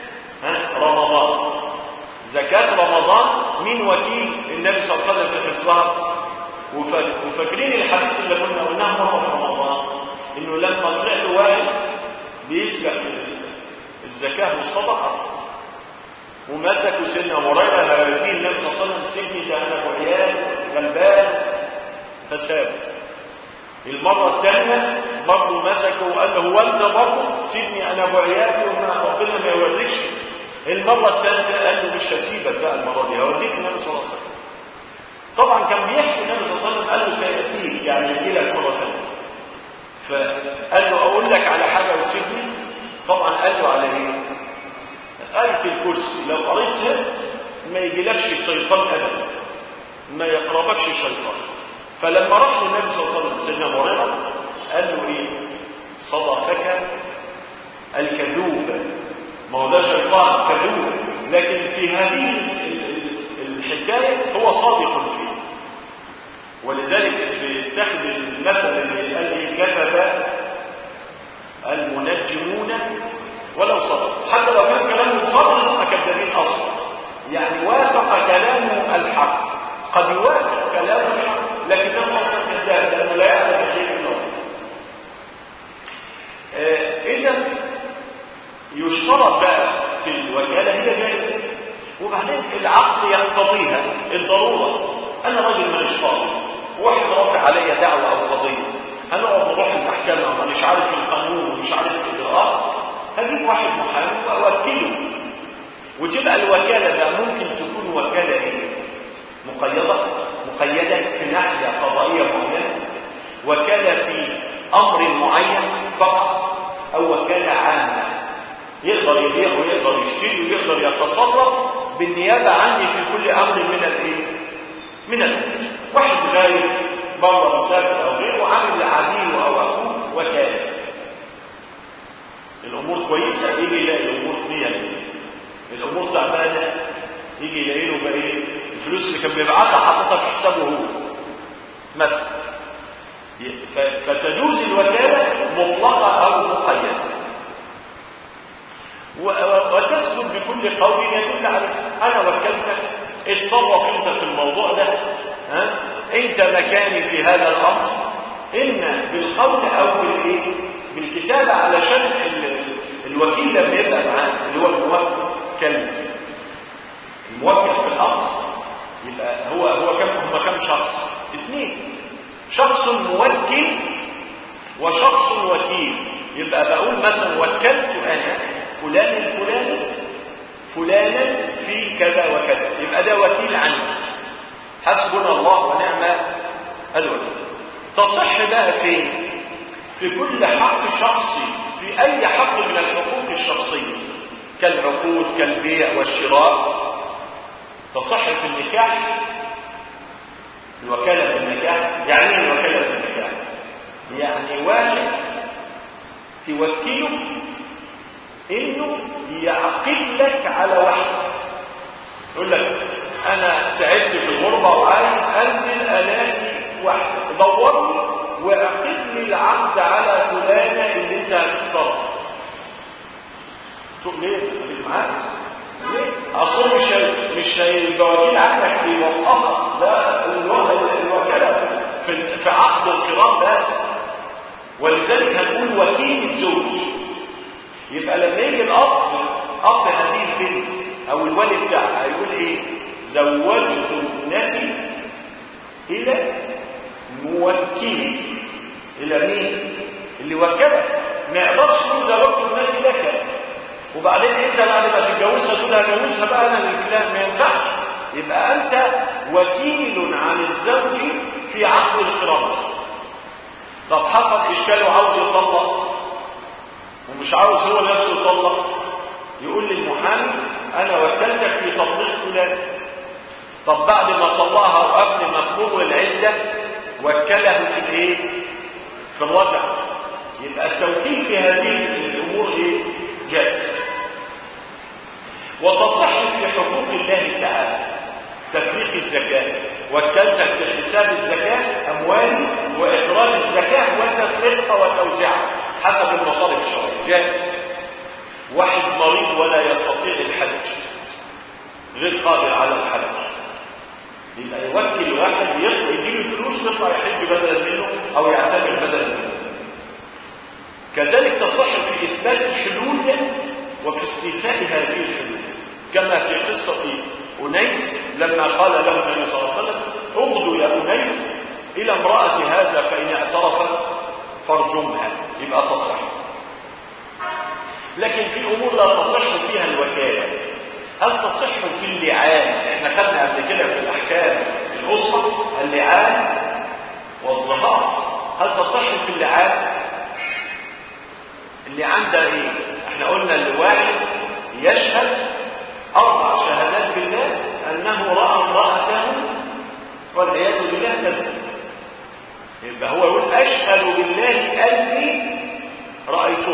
رمضان زكاة رمضان من وكيل النبي صلى الله عليه وسلم في حفظها وفاكرين الحديث اللي كنا قلناه مرة في رمضان انه لما طلع له واحد بيسبق الزكاه والصدقه ومسكوا سيدنا هريره هربين النبي صلى الله عليه وسلم سيدني ده انا ابو عيال غلبان فساب المره الثانيه برضه مسكه وقال له هو انت برضه سيبني انا ابو عيال وما ربنا ما يوريكش المره الثالثه قال له مش هسيبك بقى المره دي هوديك النبي صلى الله عليه وسلم طبعا كان بيحكي النبي صلى الله عليه وسلم قال له سياتيك يعني يجي لك مره ثانيه فقال له اقول لك على حاجه وتسيبني طبعا قال له على ايه آية الكرسي لو قريتها ما يجيلكش الشيطان ابدا ما يقربكش الشيطان فلما راح للنبي صلى الله عليه وسلم سيدنا هريره قال له ايه صدقك الكذوب ما هو ده شيطان كذوب لكن في هذه الحكايه هو صادق فيه ولذلك بيتخذ المثل اللي قال لي كذب المنجمون ولو صدق حتى لو كان كلامهم صدق هم كذابين اصلا يعني وافق كلامه الحق قد يوافق كلامه الحق لكنه اصلا كذاب لانه لا يعلم الغيب الا الله اذا يشترط بقى في الوكاله هي جائزه وبعدين العقل يقتضيها الضروره انا راجل ماليش فاضي واحد رافع عليا دعوه او قضيه هنقعد نروح المحكمه ومش عارف القانون ومش عارف الاجراءات هجيب واحد محامي واوكله وتبقى الوكاله بقى ممكن تكون وكاله ايه مقيده مقيده في ناحيه قضائيه معينه وكاله في امر معين فقط او وكاله عامه يقدر يبيع ويقدر يشتري ويقدر يتصرف بالنيابه عني في كل امر من الايه من الامور واحد غايب بره مسافر او غيره عامل لعبيه او اخوه وكاله الامور كويسه يجي يلاقي الامور مية الامور تعبانه يجي يلاقي له بقى ايه الفلوس اللي كان بيبعتها حاططها في حسابه هو مثلا فتجوز الوكاله مطلقه او مقيده وتثبت بكل قول يدل على انا وكلتك اتصرف انت في الموضوع ده ها انت مكاني في هذا الامر اما بالقول او بالايه بالكتابه علشان الوكيل لما يبقى معاه اللي هو الموكل الموكل في الامر يبقى هو هو كم هم كم شخص اثنين شخص موكل وشخص وكيل يبقى بقول مثلا وكلت انا فلان الفلاني فلانا في كذا وكذا يبقى ده وكيل عني حسبنا الله ونعم الوكيل تصح بقى فين في كل حق شخصي في اي حق من الحقوق الشخصيه كالعقود كالبيع والشراء تصح في النكاح الوكاله في النكاح يعني ايه الوكاله في النكاح يعني واحد توكله انه يعقد لك على واحد يقول لك انا تعبت في الغربة وعايز انزل الاقي واحد دورني واعقد لي العقد على فلانة اللي انت هتختارها تقول ليه؟ خليك معاك ليه؟ اصل مش مش هيبقى وكيل عنك في وقفها ده الوكالة في في عقد القران بس ولذلك هنقول وكيل الزوج يبقى لما يجي الاب اب هذه البنت او الولي بتاعها هيقول ايه زوجت ابنتي الى موكل الى مين اللي وكلك ما يقدرش يقول زوجت ابنتي لك وبعدين انت بعد ما تتجوزها تقول هجوزها بقى انا للفلان ما ينفعش يبقى انت وكيل عن الزوج في عقد القران بس طب حصل اشكال وعاوز يطلق ومش عاوز هو نفسه يطلق يقول للمحامي انا وكلتك في تطليق فلان طب بعد ما طلقها وقبل ما تمر العده وكله في الايه في الرجع يبقى التوكيل في هذه الامور ايه جائز وتصح في حقوق الله تعالى تفريق الزكاه وكلتك في حساب الزكاه اموالي واخراج الزكاه وتفريقها وتوزيعها حسب المصارف الشرعيه جائز واحد مريض ولا يستطيع الحج غير قادر على الحج يبقى يوكل واحد يديله الفلوس يطلع يحج بدلا منه او يعتمر بدلا منه كذلك تصح في اثبات الحلول وفي استيفاء هذه الحلول كما في قصه انيس لما قال له النبي صلى الله عليه وسلم اغدو يا انيس الى امراه هذا فان اعترفت فارجمها يبقى تصح لكن في امور لا تصح فيها الوكاله هل تصح في اللعان احنا خدنا قبل كده في الاحكام الاسره اللعان والظهار هل تصح في اللعان اللعان ده ايه احنا قلنا الواحد يشهد اربع شهادات بالله انه راى امراته والعياذ بالله كذب يبقى هو يقول اشهد بالله اني رايته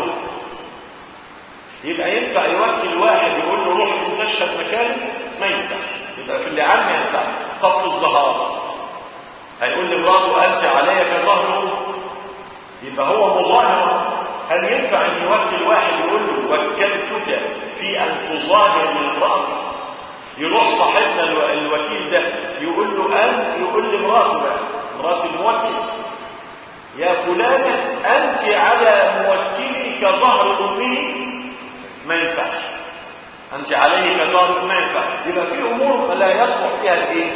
يبقى ينفع يوكل واحد يقول له روح تشهد مكاني ما ينفعش يبقى في اللعان ما ينفع طب في الظهار هيقول لمراته انت علي كظهر يبقى هو مظاهر هل ينفع ان يوكل واحد يقول له وكلتك في ان تظاهر من امرأتك يروح صاحبنا الوكيل ده يقول له ان يقول لمراته بقى مرات الموكل يا فلانة انت على موكلي كظهر امه ما ينفعش انت عليه كظهر ما ينفع يبقى في امور لا يصلح فيها الايه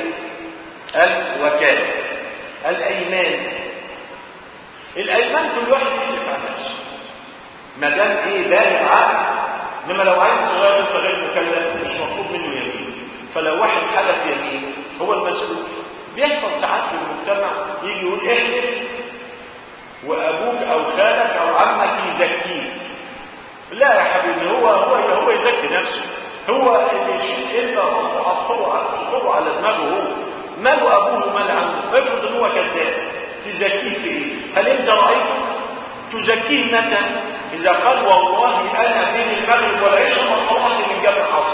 الوكاله الايمان الايمان كل واحد يحلف عن نفسه ما دام ايه بالغ عقل انما لو عيل صغير لسه غير مكلف مش مطلوب منه يمين فلو واحد حلف يمين هو المسؤول بيحصل ساعات في المجتمع يجي يقول احلف وابوك او خالك او عمك يزكيك لا يا حبيبي هو هو هو يزكي نفسه هو اللي يشيل انت حطه على دماغه هو ماله ابوه ومال عمه افرض ان هو كذاب تزكيه في ايه هل انت رايته تزكيه متى اذا قال والله انا بين المغرب والعشاء ما طلعت من جبل حاصل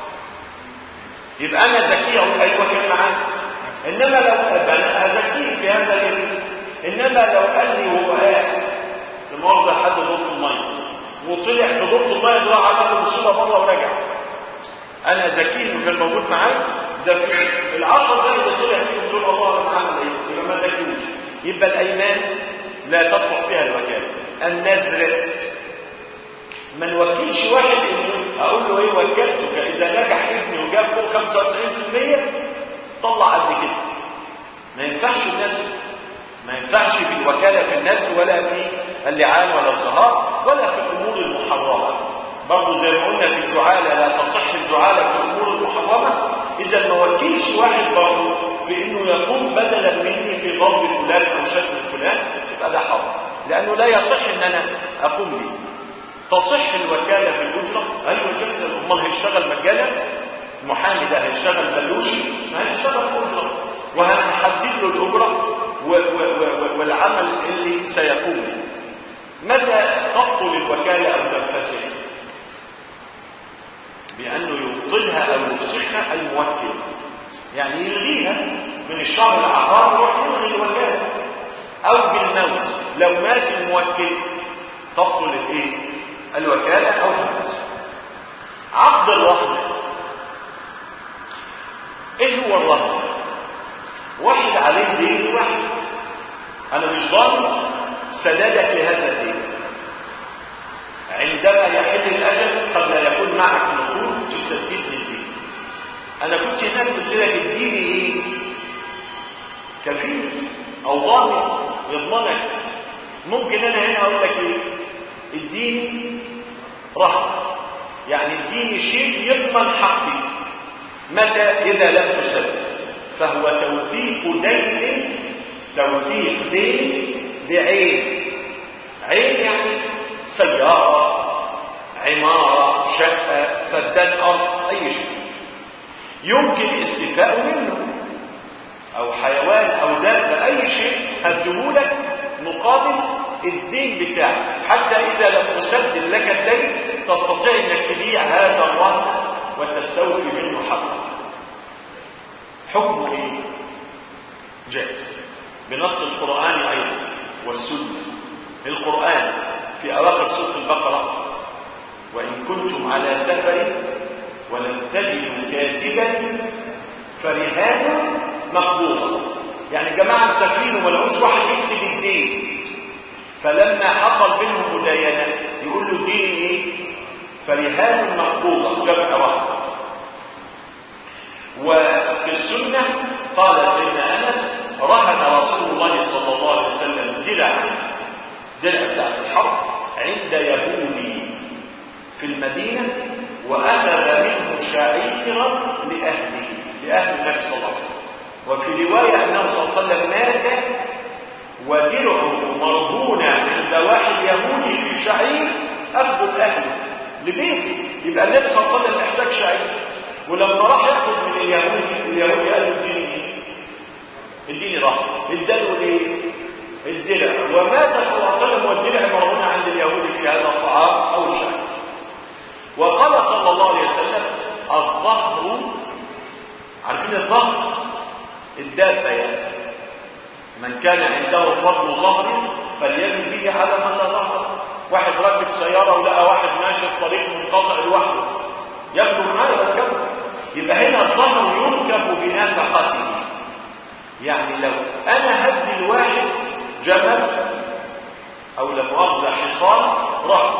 يبقى انا زكيه ايوه كان معاك انما لو انا ازكيه في هذا اليمين انما لو قال لي هو قاعد لمؤاخذه حد ضبط الميه وطلع في ضبط الميه ده عمل مصيبه بره ورجع انا زكيه وكان موجود معايا ده في العشر ده اللي طلع فيهم دول الله انا عمل ايه يبقى ما زكيوش يبقى الايمان لا تصلح فيها الوكاله النذر ما نوكلش واحد انه اقول له ايه وكلتك اذا نجح ابني وجاب فوق 95% طلع قد كده ما ينفعش الناس ما ينفعش في الوكاله في الناس ولا في اللعان ولا الظهار ولا في الامور المحرمه برضه زي ما قلنا في الجعاله لا تصح الجعاله في الامور المحرمه اذا ما وكلش واحد برضه بانه يقوم بدلا مني في ضرب فلان او شتم فلان يبقى ده حرام لانه لا يصح ان انا اقوم به تصح الوكاله في الاجره ايوه جائز امال هيشتغل مجانا المحامي ده هيشتغل بلوشي ما هيشتغل اجره وهنحدد له الاجره والعمل اللي سيقوم به متى تبطل الوكاله او تنفسد بأنه يبطلها أو يفسخها الموكل يعني يلغيها من الشهر العقار يروح يلغي الوكالة أو بالموت لو مات الموكل تبطل الايه الوكالة أو تنفذ عقد الرهن ايه هو الرهن واحد عليه دين واحد انا مش ضامن سدادك لهذا الدين عندما يحل الاجل قد لا يكون معك نقود تسددني الدين انا كنت هناك قلت لك الدين ايه كفيل او ضامن يضمنك ممكن انا هنا اقول لك ايه الدين رهن يعني الدين شيء يضمن حقي متى اذا لم تسدد فهو توثيق دين توثيق دين بعين عين يعني سيارة عمارة شقة فدان أرض أي شيء يمكن استيفاء منه أو حيوان أو دابة أي شيء هديهولك مقابل الدين بتاعك حتى إذا لم تسدد لك الدين تستطيع أنك تبيع هذا الرهن وتستوفي منه حقك حكمه ايه جائز بنص القرآن أيضا والسنة القرآن في أواخر سورة البقرة وإن كنتم على سفر ولم تجدوا كاتبا فرهان مقبوضة يعني جماعة مسافرين وما لقوش واحد يكتب الدين فلما حصل بينهم مداينة يقول له الدين ايه فرهان مقبوضة جمع واحد وفي السنة قال سيدنا أنس رهن رسول الله صلى الله عليه وسلم درعا درع بتاعت الحرب عند يهودي في المدينة وأخذ منه شعيرا لأهله لأهل النبي صلى الله عليه وسلم وفي رواية أنه صلى الله عليه وسلم مات ودرعه مرهونة عند واحد يهودي في شعير أخذ لأهله لبيته يبقى النبي صلى الله عليه وسلم محتاج شعير ولما راح ياخد من اليهودي اليهودي قال له اديني ايه اديني رهن اداله ايه الدرع ومات صلى الله عليه وسلم والدرع مرهون عند اليهودي في هذا الطعام او الشعر وقال صلى الله عليه وسلم الظهر عارفين الظهر الدابه يعني من كان عنده فضل ظهر فليجد به على من لا ظهر واحد راكب سياره ولقى واحد ماشي في طريق منقطع لوحده ياخده معاه يركبه يبقى هنا الظهر يركب بنفقته يعني لو انا هدي الواحد جمل او لا مؤاخذه حصان رهن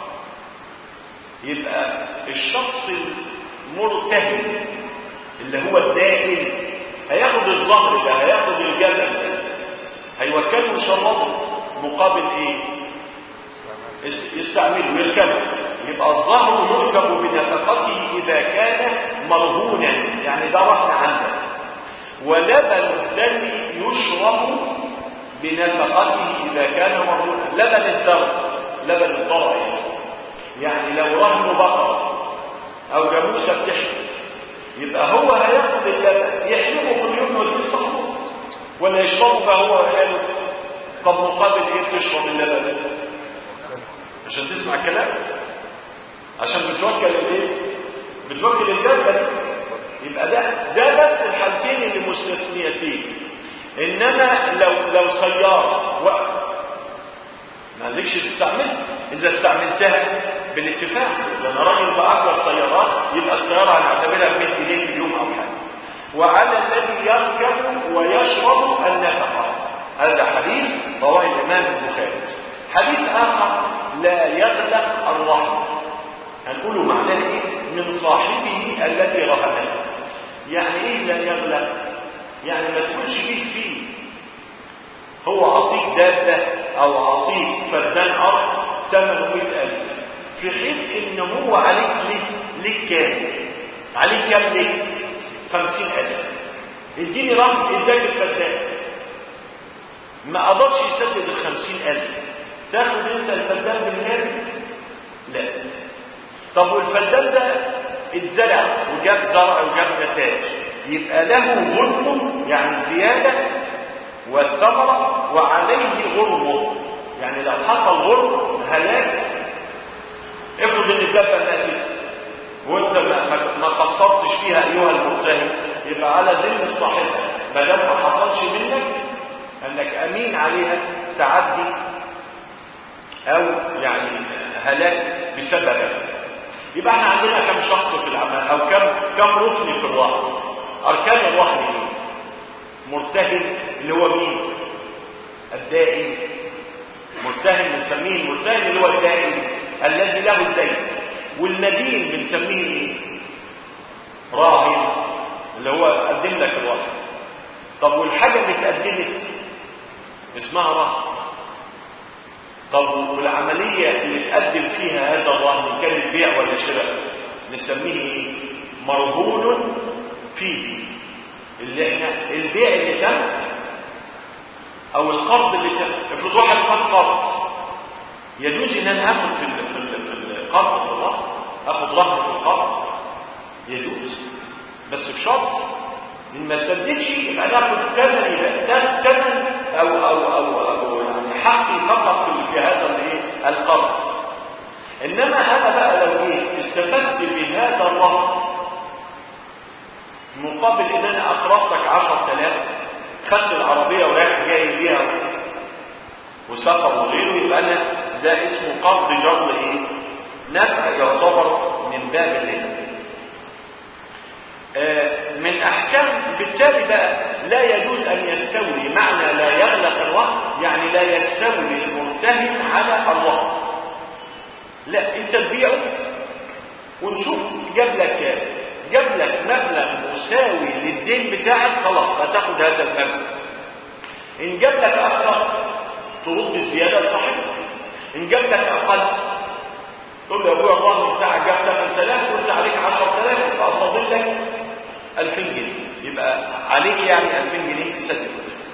يبقى الشخص المرتهن اللي هو الدائن هياخد الظهر ده هياخد الجمل ده هيوكله يشربه مقابل ايه يستعمله يركبه يبقى الظهر يركب بنفقته إذا كان مرهونا يعني ده رهن عندك ولبن الدم يشرب بنفقته إذا كان مرهونا لبن الدم لبن الضرع يعني لو رهن بقرة أو جاموسة بتحلب يبقى هو هياخد اللبن يحلبه كل يوم ولا صحبه ولا يشربه فهو وعياله طب مقابل ايه بتشرب اللبن عشان تسمع الكلام عشان بتوكل الايه بتوكل الدابه يبقى ده ده بس الحالتين اللي مستثنيتين انما لو لو سياره وقف ما لكش تستعملها اذا استعملتها بالاتفاق لان راجل باكبر سيارات يبقى السياره هنعتبرها ب 100 جنيه في اليوم او حاجه وعلى الذي يركب ويشرب النفقه هذا حديث رواه الامام البخاري حديث اخر لا يغلق الرهن هنقوله معناه ايه من صاحبه الذي رهنه يعني ايه لا يغلق يعني ما تقولش فيه فيه هو عطيك دابة او عطيك فدان ارض ثمنه 100000 في حين ان هو عليك ليه ليك كام عليك كام ليه 50000 اديني رقم اداك الفدان ما قدرش يسدد ال 50000 تاخد انت الفدان بالكامل لا طب والفدان ده اتزرع وجاب زرع وجاب نتاج يبقى له غنم يعني زيادة والثمرة وعليه غرمه يعني لو حصل غرم هلاك افرض ان الدابة ماتت وانت قصرتش فيها ايها المرتهن يبقى على ذمه صاحبها ما دام ما حصلش منك انك امين عليها تعدي او يعني هلاك بسببه يبقى احنا عندنا كم شخص في العمل او كم كم ركن في الرهن اركان الرهن ايه مرتهن اللي هو مين الدائن مرتهن بنسميه المرتهن اللي هو الدائن الذي له الدين والمدين بنسميه ايه راهن اللي هو قدم لك الرهن طب والحاجه اللي اتقدمت اسمها رهن طب والعمليه اللي اتقدم فيها هذا الرهن كانت بيع ولا شراء نسميه ايه مرهون فيه اللي احنا البيع اللي تم او القرض اللي تم افرض واحد خد قرض يجوز ان انا اخد في ال- في ال- في القرض في الرهن اخد رهن في القرض يجوز بس بشرط ان ما سددش يبقى ناخد ثمن يبقى ثمن او او او, أو يعني حقي فقط في, في هذا الايه القرض انما انا بقى لو جيت استفدت بهذا الرهن مقابل ان انا اقرضتك 10000 خدت العربيه ورايح جاي بيها وسفر وغيره يبقى انا ده اسمه قرض جر ايه نفع يعتبر من باب الربا آه، من احكام بالتالي بقى لا يجوز ان يستولي معنى لا يغلق الرهن يعني لا يستولي المرتهن على الرهن لا انت تبيعه ونشوف جاب لك كام جاب لك مبلغ مساوي للدين بتاعك خلاص هتاخد هذا المبلغ ان جاب لك اكتر ترد الزياده لصاحبك ان جاب لك اقل تقول له يا ابويا الرهن بتاعك جاب 8000 وانت عليك 10000 يبقى فاضل لك 2000 جنيه يبقى عليك يعني 2000 جنيه تسدد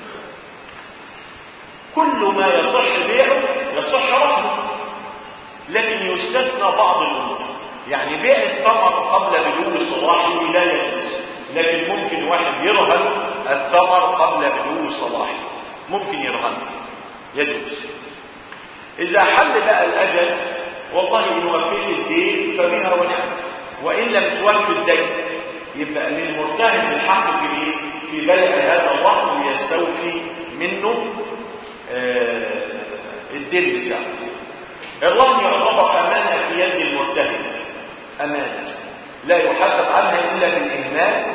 كل ما يصح بيعه يصح رهنه لكن يستثنى بعض الامور يعني بيع الثمر قبل بدو صلاحه لا يجوز لكن ممكن واحد يرهن الثمر قبل بدو صلاحه ممكن يرهن يجوز اذا حل بقى الاجل والله ان وفيت الدين فبها ونعم وان لم توفي الدين يبقى للمرتهن الحق في ايه في بيع هذا الرهن ليستوفي منه آه الدين بتاعه الرهن يعتبر امانه في يد المرتهن امانه لا يحاسب عنها الا بالاهمال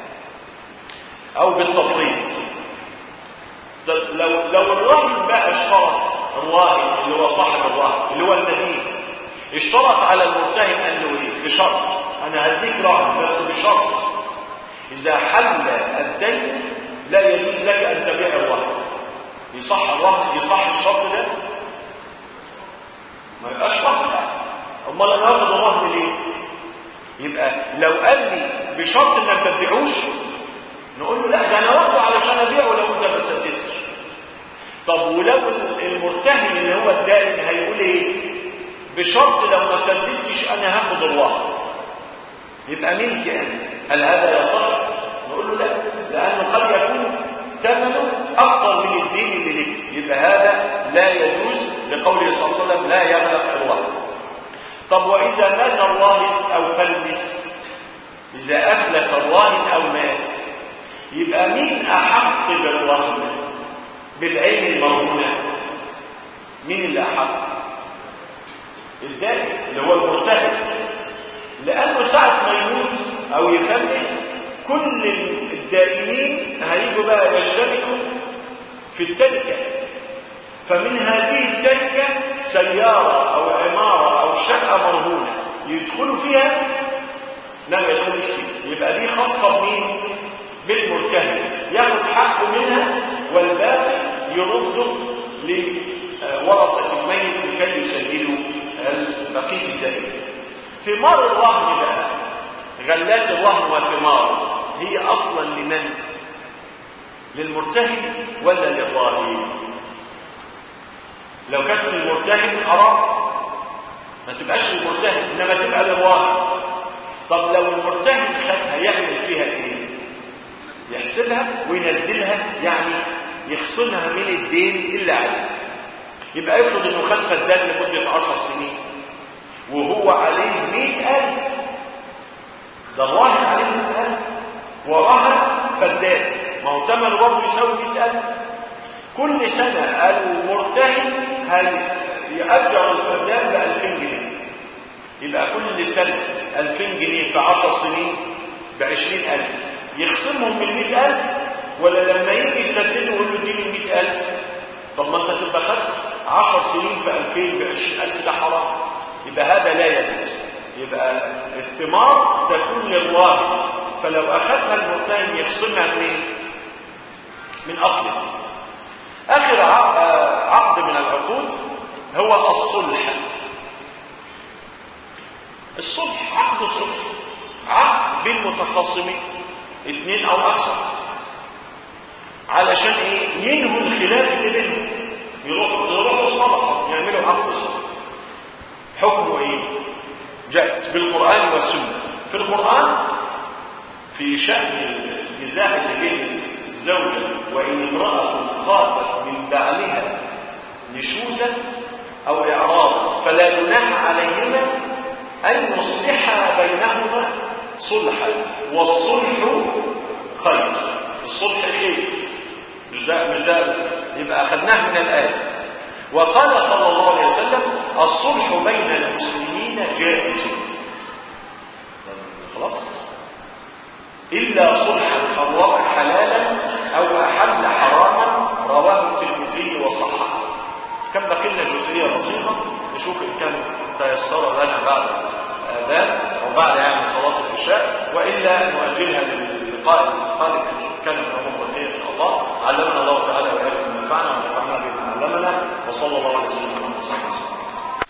او بالتفريط لو لو الراهن بقى اشترط الراهن اللي هو صاحب الرهن اللي هو المدين اشترط على المرتهن قال له ايه بشرط انا هديك رهن بس بشرط اذا حل الدين لا يجوز لك ان تبيع الرهن يصح الرهن يصح الشرط ده ما يبقاش رهن امال انا هاخد الرهن ليه يبقى لو قال لي بشرط انك ما تبيعوش نقول له لا ده انا واخده علشان ابيعه لو انت ما سددتش طب ولو المرتهن اللي هو الدائن هيقول ايه بشرط لو ما سددتش انا هاخد الرهن يبقى ملكي انا هل هذا يصح نقول له لا لانه قد يكون ثمنه اكثر من الدين اللي لك يبقى هذا لا يجوز لقوله صلى الله عليه وسلم لا يغلق الرهن طب واذا مات الراهن او فلس اذا افلس الراهن او مات يبقى مين احق بالرهن بالعين المرهونه مين اللي احق الدائن اللي هو المرتهن لانه ساعه ما يموت او يفلس كل الدائنين هيجوا بقى يشتركوا في التركه فمن هذه التركه سياره او عماره او شقه مرهونه يدخلوا فيها لا ما يدخلوش فيها يبقى دي خاصه بمين بالمرتهن ياخد حقه منها والباقي يرده لورثه الميت لكي يسددوا بقيه الدين ثمار الرهن بقى غلات الرهن وثماره هي اصلا لمن للمرتهن ولا للراهن لو كانت للمرتهن حرام ما تبقاش للمرتهن انما تبقى للراهن طب لو المرتهن خدها يعمل فيها ايه يحسبها وينزلها يعني يخصمها من الدين اللي عليه يبقى افرض انه خد فدان لمدة عشر سنين وهو عليه مئة ألف ده الراهن عليه 100000 ورهن فدان ما هو ثمنه برضه يساوي 100000 كل سنة المرتهن هيأجر الفدان ب 2000 جنيه يبقى كل سنة 2000 جنيه في 10 سنين ب 20000 يخصمهم من 100000 ولا لما يجي يسدده يقول له اديني 100000 طب ما انت تبقى خدت 10 سنين في 2000 ب 20000 ده حرام يبقى هذا لا يجوز يبقى الثمار تكون للراهن فلو اخذها المرتهن يخصمها منين من اصلها اخر عقد من العقود هو الصلح الصلح عقد صلح عقد بين متخاصمين اثنين او اكثر علشان ايه ينهوا الخلاف اللي بينهم يروحوا يروحوا صلحه يعملوا عقد صلح حكمه ايه جائز بالقران والسنه في القران في شان النزاع اللي بين الزوجه وان امراه خافت من بعلها نشوزا او اعراضا فلا جناح عليهما ان يصلحا بينهما صلحا والصلح خير الصلح خير مش ده مش ده يبقى اخذناه من الايه وقال صلى الله عليه وسلم الصلح بين المسلمين جائز خلاص الا صلحا حرم حلالا او احل حراما رواه الترمذي وصححه كم بقي لنا جزئيه بسيطه نشوف ان كان تيسر لنا بعد اذان او بعد يعني صلاه العشاء والا نؤجلها للقاء القادم ان كان من امور بقيه ان شاء الله علمنا الله تعالى واياكم ما نفعنا ونفعنا بما علمنا وصلى الله على سيدنا محمد صلى الله عليه وسلم